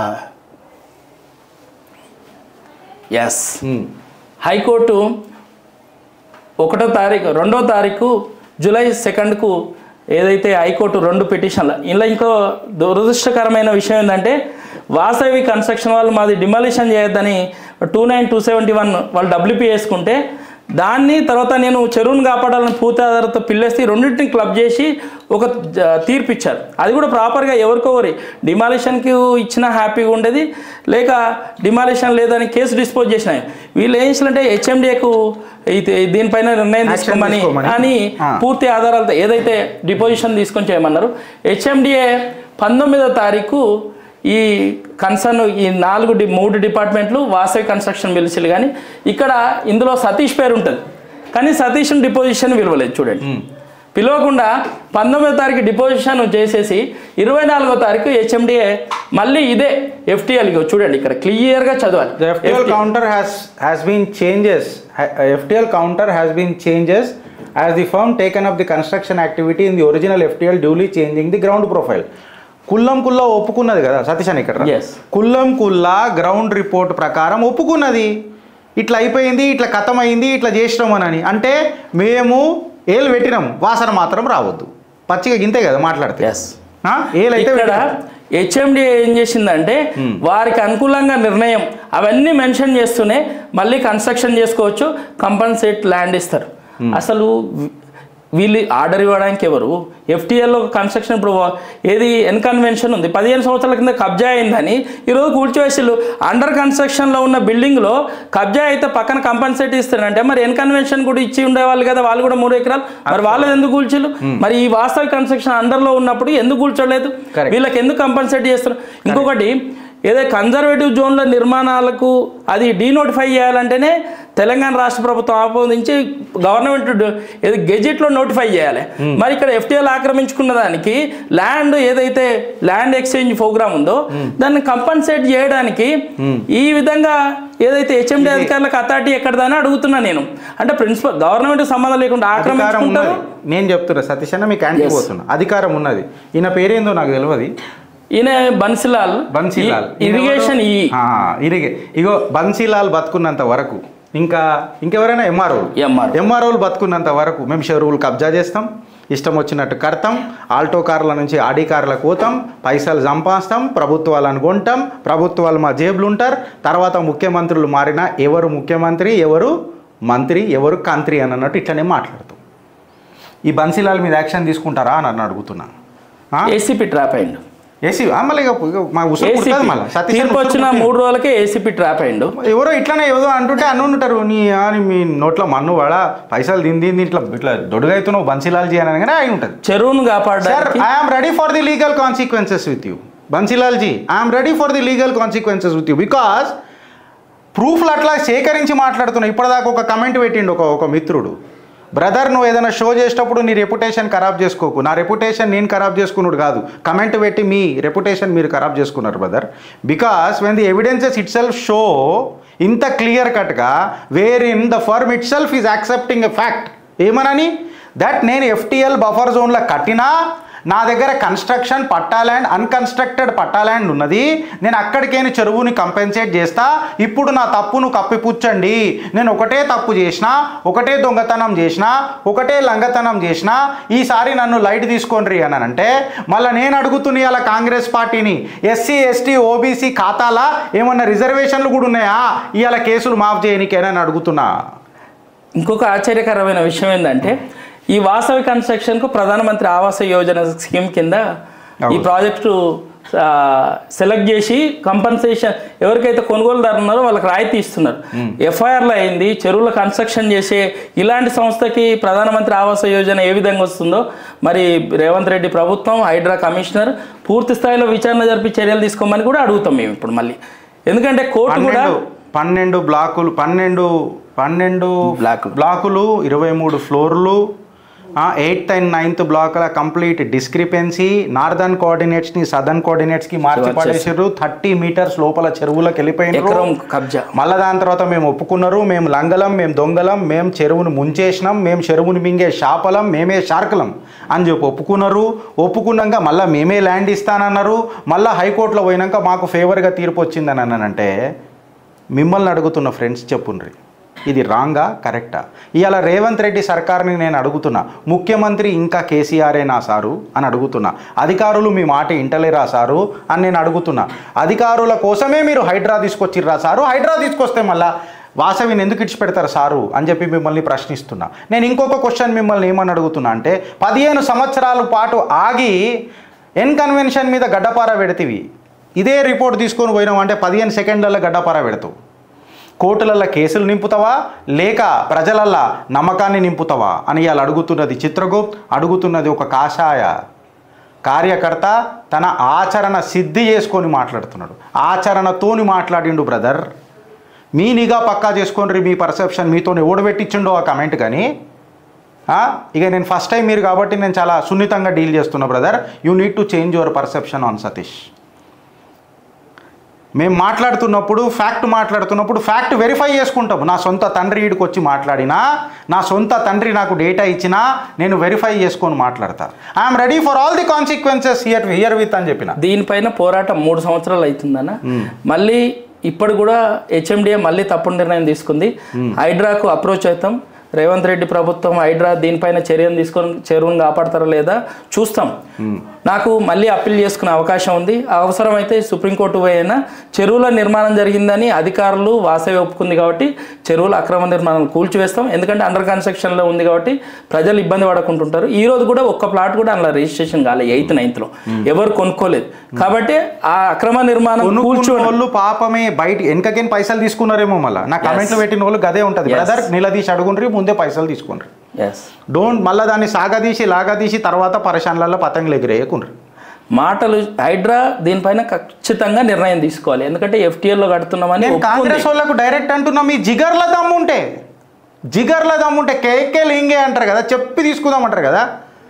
ఎస్ ఉమ్. హైకోర్టు ఒకటో తారీఖు రెండో తారీఖు జూలై సెకండ్కు ఏదైతే హైకోర్టు రెండు పిటిషన్ల ఇలా ఇంకో దురదృష్టకరమైన విషయం ఏంటంటే వాసవి కన్స్ట్రక్షన్ వాళ్ళు మాది డిమాలిషన్ చేయొద్దని two nine two seventy one వాళ్ళు డబ్ల్యూపీ వేసుకుంటే దాన్ని తర్వాత నేను చెరువును కాపాడాలని పూర్తి ఆధారంతో పిల్లేసి రెండింటిని క్లబ్ చేసి ఒక జ- తీర్పు ఇచ్చారు అది కూడా ప్రాపర్గా ఎవరికోవరి డిమాలిషన్కి ఇచ్చిన హ్యాపీగా ఉండేది లేక డిమాలిషన్ లేదని కేసు డిస్పోజ్ చేసినాయి వీళ్ళు ఏం చేయాలంటే హెచ్ఎండిఏకు దీనిపైన నిర్ణయం Action తీసుకోమని తీసుకోమని. అని ఆ. పూర్తి ఆధారాలతో ఏదైతే డిపోజిషన్ తీసుకొని చేయమన్నారు హెచ్ఎండిఏ పంతొమ్మిదో తారీఖు ఈ కన్సర్న్ ఈ నాలుగు డి మూడు డిపార్ట్మెంట్లు వాసవి కన్స్ట్రక్షన్ పిలిచిలు కానీ ఇక్కడ ఇందులో సతీష్ పేరు ఉంటుంది కానీ సతీష్ని డిపోజిషన్ విలువలేదు చూడండి పిలవకుండా పంతొమ్మిదో తారీఖు డిపోజిషన్ చేసేసి ఇరవై నాలుగో తారీఖు హెచ్ఎండిఏ మళ్ళీ ఇదే ఎఫ్టీఎల్ చూడండి ఇక్కడ క్లియర్గా చదవాలి The FTL counter has has been changes. Ha- FTL counter has been changes as the firm taken up the construction activity in the original FTL duly changing the ground profile. కుల్లం కుల్లా ఒప్పుకున్నది కదా సతీష్ అని ఇక్కడ Yes. కుల్లం కుల్లా ground report ప్రకారం ఒప్పుకున్నది ఇట్లా అయిపోయింది ఇట్లా కథమైంది ఇట్లా చేసినాం అని అంటే మేము ఏలు పెట్టినాం వాసన మాత్రం రావద్దు పచ్చిగా గింతే కదా మాట్లాడితే ఎస్ ఆ? ఏలైతే ఇక్కడ పెట్టినాం. హెచ్ఎండి ఏం చేసిందంటే వారికి అనుకూలంగా నిర్ణయం అవన్నీ మెన్షన్ చేస్తూనే మళ్ళీ కన్స్ట్రక్షన్ చేసుకోవచ్చు కంపన్సేట్ ల్యాండ్ ఇస్తారు అసలు వీ- వీళ్ళు ఆర్డర్ ఇవ్వడానికి ఎవరు ఎఫ్టీఎల్లో కన్స్ట్రక్షన్ ఇప్పుడు ఏది ఎన్కన్వెన్షన్ ఉంది పదిహేను సంవత్సరాల కింద కబ్జా అయిందని ఈరోజు కూల్చివేసిళ్ళు అండర్ కన్స్ట్రక్షన్లో ఉన్న బిల్డింగ్లో కబ్జా అయితే పక్కన కంపన్సేట్ ఇస్తారంటే మరి ఎన్కన్వెన్షన్ కూడా ఇచ్చి ఉండేవాళ్ళు కదా వాళ్ళు కూడా మూడు ఎకరాలు మరి వాళ్ళు ఎందుకు కూల్చిళ్ళు మరి ఈ వాస్తవ కన్స్ట్రక్షన్ అండర్లో ఉన్నప్పుడు ఎందుకు కూల్చోలేదు Correct. వీళ్ళకి ఎందుకు కంపన్సేట్ చేస్తారు ఇంకొకటి ఏదో కన్జర్వేటివ్ జోన్ల నిర్మాణాలకు అది డీనోటిఫై చేయాలంటేనే తెలంగాణ రాష్ట్ర ప్రభుత్వం ఆమోదించి గవర్నమెంట్ డ- ఏది గెజెట్లో నోటిఫై చేయాలి మరి ఇక్కడ ఎఫ్టీఎల్ ఆక్రమించుకున్న దానికి ల్యాండ్ ఏదైతే ల్యాండ్ ఎక్స్చేంజ్ ప్రోగ్రామ్ ఉందో దాన్ని కంపన్సేట్ చేయడానికి ఈ విధంగా ఏదైతే హెచ్ఎండి అధికారులకు అథారిటీ ఎక్కడదని అడుగుతున్నా నేను అంటే ప్రిన్సిపల్ గవర్నమెంట్ సంబంధం లేకుండా అధికారం ఆక్రమించుకుంటారు ఉన్నది నేను చెప్తున్నా సతీష్ అన్న మీకు యాంటీ పోతున్నా అధికారం ఉన్నది ఈయన పేరేందో నాకు తెలియదు ఈయన బన్సిలాల్ బన్సీలాల్ ఈ- ఇరిగేషన్ ఈ ఆ, ఇరిగే ఇగో బన్సీలాల్ బతుకున్నంత వరకు ఇంకా ఇంకెవరైనా ఎంఆర్ఓ MRO. ఎంఆర్ఓలు బతుకున్నంత వరకు మేము చెరువులు కబ్జా చేస్తాం ఇష్టం వచ్చినట్టు కడతాం ఆల్టో కార్ల నుంచి ఆడి కార్లకు పోతాం పైసలు సంపాస్తాం ప్రభుత్వాలను కొంటాం ప్రభుత్వాలు మా జేబులు ఉంటారు తర్వాత ముఖ్యమంత్రులు మారినా ఎవరు ముఖ్యమంత్రి ఎవరు మంత్రి ఎవరు కంత్రి అని అన్నట్టు ఇట్లనే మాట్లాడుతాం ఈ బన్సీలాల్ మీద యాక్షన్ తీసుకుంటారా అని నన్ను అడుగుతున్నా ఆ? ఏసీపీ ట్రాప్ అయిండు ఏసీ ఆ, మళ్ళీ ఇక ఇక మా ఉసురు ఏసీపీ పుడుతుంది మళ్ళీ సతీష్ తీర్పు ఉసురు వచ్చిన పుడుతుంది. మూడు రోజులకే ఏసీపీ ట్రాప్ అయిండు ఎవరో ఇట్లానే ఏదో అంటుంటే అన్ను ఉంటారు నీ ఆ, నీ మీ నోట్లో మన్ను వాడా పైసలు దీని దీని ఇట్లా ఇట్లా దొడుగైతున్నావు బన్సీలాల్ చేయని కానీ ఆయన ఉంటుంది చెరువును సార్ కాపాడడానికి I'm ready for the legal consequences with you Bansilal ji I'm ready for the legal consequences with you because ప్రూఫ్లు అట్లా సేకరించి మాట్లాడుతున్నా ఇప్పటిదాకా ఒక కమెంట్ పెట్టిండు ఒక ఒక మిత్రుడు బ్రదర్ నువ్వు ఏదైనా షో చేసేటప్పుడు నీ రెప్యుటేషన్ ఖరాబ్ చేసుకోకు నా రెప్యుటేషన్ నేను ఖరాబ్ చేసుకున్నాడు కాదు కమెంట్ పెట్టి మీ రెప్యుటేషన్ మీరు ఖరాబ్ చేసుకున్నారు brother because when the evidences itself show ఇంత క్లియర్ కట్గా where in the firm itself is accepting a fact ఏమనని దట్ నేను ఎఫ్టిఎల్ బఫర్ జోన్లో కట్టినా నా దగ్గర construction patta land unconstructed patta land ఉన్నది నేను అక్కడికైనా చెరువుని కంపెన్సేట్ చేస్తా ఇప్పుడు నా తప్పును కప్పిపుచ్చండి నేను ఒకటే తప్పు చేసిన ఒకటే దొంగతనం చేసిన ఒకటే లంగతనం చేసిన ఈసారి నన్ను లైట్ తీసుకోండి అని అంటే మళ్ళీ నేను అడుగుతున్న ఇలా కాంగ్రెస్ పార్టీని ఎస్సీ ఎస్టీ ఓబీసీ ఖాతాలా ఏమన్నా రిజర్వేషన్లు కూడా ఉన్నాయా ఇవాళ కేసులు మాఫ్ చేయనికేనని అడుగుతున్నా ఇంకొక ఆశ్చర్యకరమైన విషయం ఏంటంటే ఈ వాసవి కన్స్ట్రక్షన్కు ప్రధానమంత్రి ఆవాస యోజన స్కీమ్ కింద ఈ అవును. ప్రాజెక్టు ఆ, సెలెక్ట్ చేసి కంపన్సేషన్ ఎవరికైతే కొనుగోలుదారు ఉన్నారో వాళ్ళకి రాయితీ ఇస్తున్నారు ఎఫ్ఐఆర్లో అయింది చెరువుల కన్స్ట్రక్షన్ చేసే ఇలాంటి సంస్థకి ప్రధానమంత్రి ఆవాస యోజన ఏ విధంగా వస్తుందో మరి రేవంత్ రెడ్డి ప్రభుత్వం హైడ్రా కమిషనర్ పూర్తి స్థాయిలో విచారణ జరిపి చర్యలు తీసుకోమని కూడా అడుగుతాం మేము ఇప్పుడు మళ్ళీ ఎందుకంటే కోర్టు కూడా పన్నెండు పన్నెండు బ్లాకులు పన్నెండు పన్నెండు బ్లాకులు. బ్లాకులు ఇరవై మూడు ఫ్లోర్లు ఎయిత్ అండ్ నైన్త్ బ్లాక్ల కంప్లీట్ డిస్క్రిపెన్సీ నార్దర్న్ కోఆర్డినేట్స్ని సదర్న్ కోఆర్డినేట్స్కి మార్చి వచ్చేసి. పడేసారు థర్టీ మీటర్స్ లోపల చెరువులకు వెళ్ళిపోయినారు ఎకరం కబ్జా మళ్ళా దాని తర్వాత మేము ఒప్పుకున్నారు మేము లంగలం మేము దొంగలం మేము చెరువును ముంచేసినాం మేము చెరువుని మింగే షాపలం మేమే షార్కలం అని చెప్పి ఒప్పుకున్నారు ఒప్పుకున్నాక మళ్ళీ మేమే ల్యాండ్ ఇస్తానన్నారు మళ్ళీ హైకోర్టులో పోయినాక మాకు ఫేవర్గా తీర్పు వచ్చిందని అన్నానంటే మిమ్మల్ని అడుగుతున్న ఫ్రెండ్స్ చెప్పుండ్రి ఇది రాంగా కరెక్టా ఇవాళ రేవంత్ రెడ్డి సర్కార్ని నేను అడుగుతున్నా ముఖ్యమంత్రి ఇంకా కేసీఆరే నా సారు అని అడుగుతున్నా అధికారులు మీ మాట ఇంటలేరా సారు అని నేను అడుగుతున్నా అధికారుల కోసమే మీరు హైడ్రా తీసుకొచ్చిర్రా సారు హైడ్రా తీసుకొస్తే మళ్ళా వాసవిని ఎందుకు ఇడిచిపెడతారు సారు అని చెప్పి మిమ్మల్ని ప్రశ్నిస్తున్నా నేను ఇంకొక క్వశ్చన్ మిమ్మల్ని ఏమని అడుగుతున్నా అంటే పదిహేను సంవత్సరాల పాటు ఆగి ఎన్ కన్వెన్షన్ మీద గడ్డపార పెడతీవి ఇదే రిపోర్ట్ తీసుకొని పోయినావు అంటే పదిహేను సెకండ్లలో గడ్డపార పెడతావు కోర్టులల్లో కేసులు నింపుతావా లేక ప్రజలల్లా నమ్మకాన్ని నింపుతావా అని ఇవాళ అడుగుతున్నది చిత్రగుప్త్ అడుగుతున్నది ఒక కాషాయ కార్యకర్త తన ఆచరణ సిద్ధి చేసుకొని మాట్లాడుతున్నాడు ఆచరణతోని మాట్లాడిండు బ్రదర్ మీ నిఘా పక్కా చేసుకోండి మీ పర్సెప్షన్ మీతో ఓడబెట్టించిండో ఆ కమెంట్ కానీ ఆ, ఇక నేను ఫస్ట్ టైం మీరు కాబట్టి నేను చాలా సున్నితంగా డీల్ చేస్తున్నా brother you need to change your perception on Satish మేము మాట్లాడుతున్నప్పుడు ఫ్యాక్ట్ మాట్లాడుతున్నప్పుడు ఫ్యాక్ట్ వెరిఫై చేసుకుంటాము నా సొంత తండ్రి ఈడికి వచ్చి మాట్లాడినా నా సొంత తండ్రి నాకు డేటా ఇచ్చినా నేను వెరిఫై చేసుకొని మాట్లాడతా I'm ready for all the consequences here here with అని చెప్పిన దీనిపైన పోరాటం మూడు సంవత్సరాలు అవుతుందన్న మళ్ళీ ఇప్పుడు కూడా హెచ్ఎండిఏ మళ్ళీ తప్పుడు నిర్ణయం తీసుకుంది హైడ్రాకు అప్రోచ్ అవుతాం రేవంత్ రెడ్డి ప్రభుత్వం హైడ్రా దీనిపైన చర్యను తీసుకొని చెరువును కాపాడతారా లేదా చూస్తాం నాకు మళ్ళీ అప్పీల్ చేసుకునే అవకాశం ఉంది అవసరమైతే సుప్రీంకోర్టు పోయినా చెరువుల నిర్మాణం జరిగిందని అధికారులు వాసవి ఒప్పుకుంది కాబట్టి చెరువుల అక్రమ నిర్మాణం కూల్చివేస్తాం ఎందుకంటే అండర్ కన్స్ట్రక్షన్లో ఉంది కాబట్టి ప్రజలు ఇబ్బంది పడకుంటుంటారు ఈ రోజు కూడా ఒక్క ప్లాట్ కూడా అందులో రిజిస్ట్రేషన్ కాలేదు ఎయిత్ నైన్త్లో ఎవరు కొనుక్కోలేదు కాబట్టి ఆ అక్రమ నిర్మాణం కొనుక్కున్న కూల్చోవడం వాళ్ళు పాపమే బయట వెనకకేం పైసలు తీసుకున్నారేమో మళ్ళీ నా కమెంట్లు పెట్టిన వాళ్ళు గదే ఉంటుంది Yes. బ్రదర్ నిలదీసి అడుగుండ్రి ముందే పైసలు తీసుకుండ్రి ఎస్ డోంట్ మళ్ళీ దాన్ని సాగదీసి లాగదీసి తర్వాత పరేషాన్లలో పతంగులు ఎగిరేయకుండ్రి మాటలు హైడ్రా దీనిపైన ఖచ్చితంగా నిర్ణయం తీసుకోవాలి ఎందుకంటే ఎఫ్టీఎల్లో కడుతున్నామని నేను ఒప్పుకుంది. కాంగ్రెస్ వాళ్ళకు డైరెక్ట్ అంటున్నా మీ జిగర్ల దమ్ముంటే జిగర్ల దమ్ముంటే కేకే లింగే అంటారు కదా చెప్పి తీసుకుందాం అంటారు కదా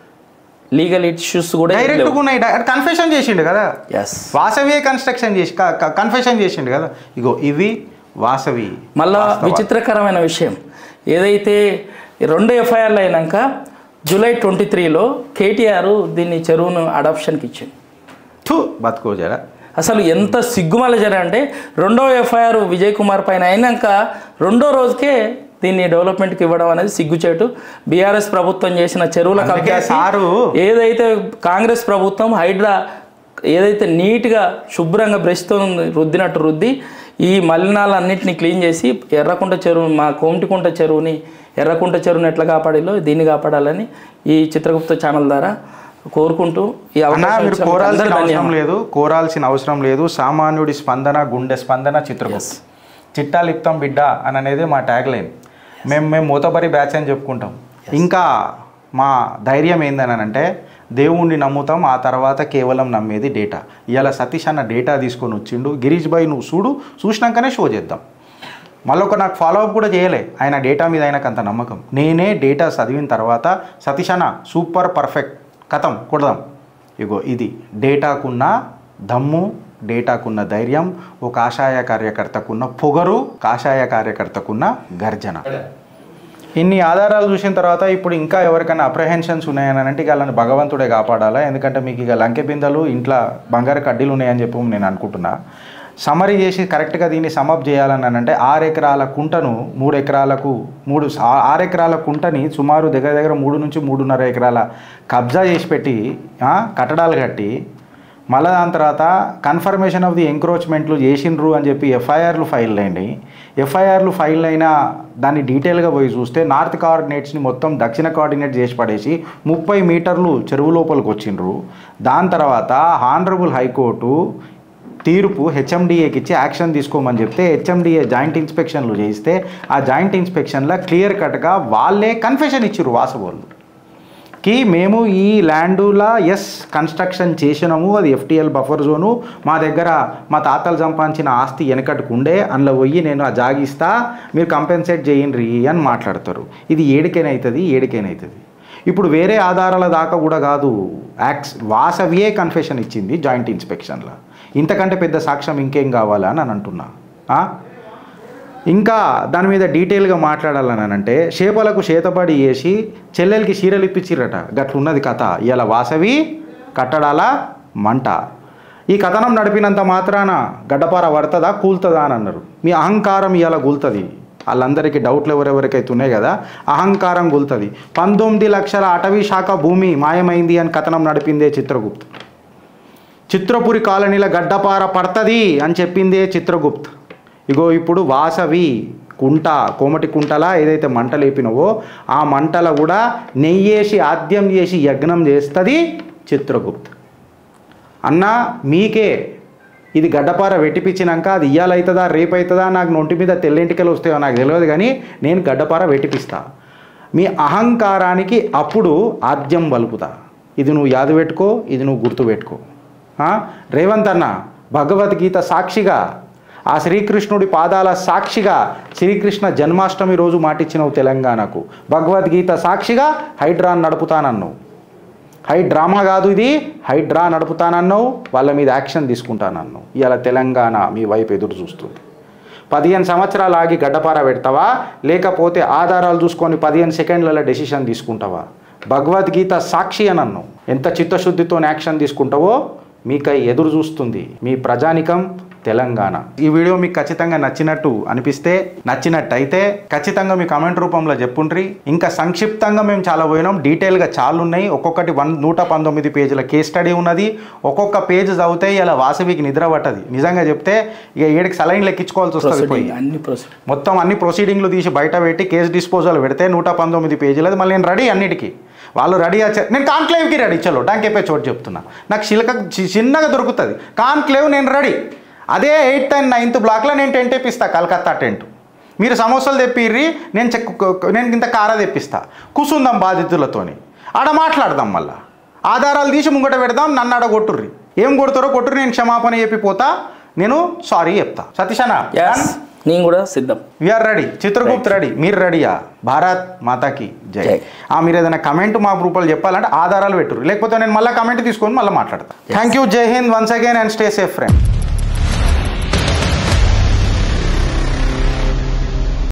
లీగల్ ఇష్యూస్ కూడా డైరెక్ట్ ఉన్నాయి కన్ఫెషన్ చేసిండు కదా ఎస్ వాసవియే కన్స్ట్రక్షన్ చేసి కన్ఫెషన్ చేసిండు కదా ఇగో ఇవి వాసవి మళ్ళా విచిత్రకరమైన విషయం ఏదైతే ఈ రెండు ఎఫ్ఐఆర్లు అయినాక జూలై ట్వంటీ త్రీలో కేటీఆర్ దీన్ని చెరువును అడాప్షన్కి ఇచ్చింది థు బతుకో జరా అసలు ఎంత సిగ్గుమాల జర అంటే రెండో ఎఫ్ఐఆర్ విజయ్ కుమార్ పైన అయినాక రెండో రోజుకే దీన్ని డెవలప్మెంట్కి ఇవ్వడం అనేది సిగ్గుచేటు బీఆర్ఎస్ ప్రభుత్వం చేసిన చెరువుల అందుకే కబ్జాకి సారు ఏదైతే కాంగ్రెస్ ప్రభుత్వం హైడ్రా ఏదైతే నీట్గా శుభ్రంగా బ్రష్తో రుద్దినట్టు రుద్ది ఈ మలినాలన్నింటినీ క్లీన్ చేసి ఎర్రకుంట చెరువు మా కోమటికుంట చెరువుని ఎర్రకుంట చెరువుని ఎట్లా కాపాడిలో దీన్ని కాపాడాలని ఈ చిత్రగుప్త ఛానల్ ద్వారా కోరుకుంటూ ఈ అన్నా అవకాశం మీరు ఇచ్చిన కోరాల్సిన అందరికీ అవసరం ధన్యవాదాలు. లేదు కోరాల్సిన అవసరం లేదు సామాన్యుడి స్పందన గుండె స్పందన చిత్రం చిట్టాలిప్తం బిడ్డ అని అనేది మా ట్యాగ్ లైన్ మేము మేము మూతబరి బ్యాచ్ అని చెప్పుకుంటాం ఇంకా మా ధైర్యం ఏందని అంటే దేవుణ్ణి నమ్ముతాం ఆ తర్వాత కేవలం నమ్మేది డేటా ఇవాళ సతీష్ అన్న డేటా తీసుకొని వచ్చిండు గిరీష్ భాయ్ నువ్వు చూడు చూసినాకనే షో చేద్దాం మళ్ళీ ఒక నాకు ఫాలో అప్ కూడా చేయలే ఆయన డేటా మీద ఆయనకు అంత నమ్మకం నేనే డేటా చదివిన తర్వాత సతీష్ అన్న సూపర్ పర్ఫెక్ట్ కథం కొడదాం ఇగో ఇది డేటాకున్న దమ్ము డేటాకున్న ధైర్యం ఒక కాషాయ కార్యకర్తకున్న పొగరు కాషాయ కార్యకర్తకున్న గర్జన ఇన్ని ఆధారాలు చూసిన తర్వాత ఇప్పుడు ఇంకా ఎవరికైనా అప్రహెన్షన్స్ ఉన్నాయని అంటే ఇక వాళ్ళని భగవంతుడే కాపాడాలా ఎందుకంటే మీకు ఇక లంకె బిందెలు ఇంట్లో బంగారు కడ్డీలు ఉన్నాయని చెప్పి నేను అనుకుంటున్నా సమరీ చేసి కరెక్ట్గా దీన్ని సమప్ చేయాలని అంటే ఆరు ఎకరాల కుంటను మూడు ఎకరాలకు మూడు ఆ- ఆరు ఎకరాల కుంటని సుమారు దగ్గర దగ్గర మూడు నుంచి మూడున్నర ఎకరాల కబ్జా చేసి పెట్టి ఆ, కట్టడాలు కట్టి మళ్ళీ దాని తర్వాత కన్ఫర్మేషన్ ఆఫ్ ది ఎంక్రోచ్మెంట్లు చేసిండ్రు అని చెప్పి ఎఫ్ఐఆర్లు ఫైల్ అయ్యండి ఎఫ్ఐఆర్లు ఫైల్ అయినా దాన్ని డీటెయిల్గా పోయి చూస్తే నార్త్ కోఆర్డినేట్స్ని మొత్తం దక్షిణ కోఆర్డినేట్ చేసి పడేసి ముప్పై మీటర్లు చెరువు లోపలికి వచ్చిండ్రు దాని తర్వాత హానరబుల్ హైకోర్టు తీర్పు హెచ్ఎండిఏకి ఇచ్చి యాక్షన్ తీసుకోమని చెప్తే హెచ్ఎండిఏ జాయింట్ ఇన్స్పెక్షన్లు చేయిస్తే ఆ జాయింట్ ఇన్స్పెక్షన్లో క్లియర్ కట్గా వాళ్ళే కన్ఫెషన్ ఇచ్చిర్రు వాసవోళ్ళు కి మేము ఈ ల్యాండులా ఎస్ కన్స్ట్రక్షన్ చేసినాము అది ఎఫ్టిఎల్ బఫర్ జోను మా దగ్గర మా తాతలు సంపాదించిన ఆస్తి వెనకట్టుకు ఉండే అందులో పోయి నేను ఆ జాగిస్తా మీరు కంపెన్సేట్ చేయండి అని మాట్లాడతారు ఇది ఏడికైనవుతుంది ఏడికైనవుతుంది ఇప్పుడు వేరే ఆధారాల దాకా కూడా కాదు యాక్స్ వాసవియే కన్ఫెషన్ ఇచ్చింది జాయింట్ ఇన్స్పెక్షన్లో ఇంతకంటే పెద్ద సాక్ష్యం ఇంకేం కావాలా అని అంటున్నా ఆ? ఇంకా దాని మీద డీటెయిల్గా మాట్లాడాలని అంటే చేపలకు చేతబడి వేసి చెల్లెలకి చీరలు ఇప్పించిరట గట్లున్నది కథ ఇలా వాసవి కట్టడాల మంట ఈ కథనం నడిపినంత మాత్రాన గడ్డపార పడుతుందా కూలుతుందా అని అన్నారు మీ అహంకారం ఇలా కూలుతుంది వాళ్ళందరికీ డౌట్లు ఎవరెవరికైతే ఉన్నాయి కదా అహంకారం కూలుతుంది పంతొమ్మిది లక్షల అటవీ శాఖ భూమి మాయమైంది అని కథనం నడిపిందే చిత్రగుప్త్ చిత్రపురి కాలనీల గడ్డపార పడుతుంది అని చెప్పిందే చిత్రగుప్త్ ఇగో ఇప్పుడు వాసవి కుంట కోమటి కుంటలా ఏదైతే మంట లేపినవో ఆ మంటల కూడా నెయ్యేసి ఆద్యం చేసి యజ్ఞం చేస్తుంది చిత్రగుప్త్ అన్న మీకే ఇది గడ్డపార వెట్టిపించినాక అది ఇయ్యాలవుతుందా రేపు అవుతుందా నాకు నొంటి మీద తెల్లింటికలు వస్తాయో నాకు తెలియదు కానీ నేను గడ్డపార వెట్టిపిస్తా మీ అహంకారానికి అప్పుడు ఆద్యం వలుపుతా ఇది నువ్వు యాది పెట్టుకో ఇది నువ్వు గుర్తు పెట్టుకో ఆ? రేవంత్ అన్న భగవద్గీత సాక్షిగా ఆ శ్రీకృష్ణుడి పాదాల సాక్షిగా శ్రీకృష్ణ జన్మాష్టమి రోజు మాటిచ్చినవు తెలంగాణకు భగవద్గీత సాక్షిగా హైడ్రాన్ నడుపుతానన్నావు హై డ్రామా కాదు ఇది హైడ్రా నడుపుతానన్నావు వాళ్ళ మీద యాక్షన్ తీసుకుంటానన్నావు ఇవాళ తెలంగాణ మీ వైపు ఎదురు చూస్తుంది పదిహేను సంవత్సరాలు ఆగి గడ్డపార పెడతావా లేకపోతే ఆధారాలు చూసుకొని పదిహేను సెకండ్లలో డెసిషన్ తీసుకుంటావా భగవద్గీత సాక్షి అని అన్నావు ఎంత చిత్తశుద్ధితో యాక్షన్ తీసుకుంటావో మీకై ఎదురు చూస్తుంది మీ ప్రజానికం తెలంగాణ ఈ వీడియో మీకు ఖచ్చితంగా నచ్చినట్టు అనిపిస్తే నచ్చినట్టయితే ఖచ్చితంగా మీ కమెంట్ రూపంలో చెప్పుండ్రి ఇంకా సంక్షిప్తంగా మేము చాలా పోయినాం డీటెయిల్గా చాలా ఉన్నాయి ఒక్కొక్కటి వన్ నూట పంతొమ్మిది పేజీల కేస్ స్టడీ ఉన్నది ఒక్కొక్క పేజ్ చదివితే ఇలా వాసవికి నిద్ర పట్టది నిజంగా చెప్తే ఇక ఏడికి సలైన్ లెక్కించుకోవాల్సి వస్తుంది పోయి ప్రొసీడింగ్ అన్ని ప్రొసీడింగ్ మొత్తం అన్ని ప్రొసీడింగ్లు తీసి బయట పెట్టి కేసు డిస్పోజల్ పెడితే నూట పంతొమ్మిది పేజీలది మళ్ళీ నేను రెడీ అన్నిటికీ వాళ్ళు రెడీ వచ్చే నేను కాన్క్లేవ్కి రెడీ చలో డాంకేపే చోటు చెప్తున్నా నాకు చిలక చి- చిన్నగా దొరుకుతుంది కాన్క్లేవ్ నేను రెడీ అదే ఎయిత్ అండ్ నైన్త్ బ్లాక్లో నేను టెంట్ తెప్పిస్తా కలకత్తా టెంట్ మీరు సమోసాలు తెప్పిర్రి నేను చెక్ నేను ఇంత కార తెప్పిస్తా కూసుందాం బాధితులతోని ఆడ మాట్లాడదాం మళ్ళా ఆధారాలు తీసి ముంగట పెడదాం నన్ను అడ కొట్టుర్రి ఏం కొడతారో కొట్టుర్రి నేను క్షమాపణ చెప్పిపోతా నేను సారీ చెప్తా సతీష్ అన్న ఎస్ నేను కూడా సిద్ధం విఆర్ రెడీ చిత్రగుప్త్ రెడీ మీరు రెడీయా భారత్ మాతాకి జై జై. ఆ మీరు ఏదైనా కమెంట్ మా రూపాయలు చెప్పాలంటే ఆధారాలు పెట్టుర్రు లేకపోతే నేను మళ్ళీ కమెంట్ తీసుకొని మళ్ళీ మాట్లాడతాను థ్యాంక్ యూ జై హింద్ once again and stay safe friend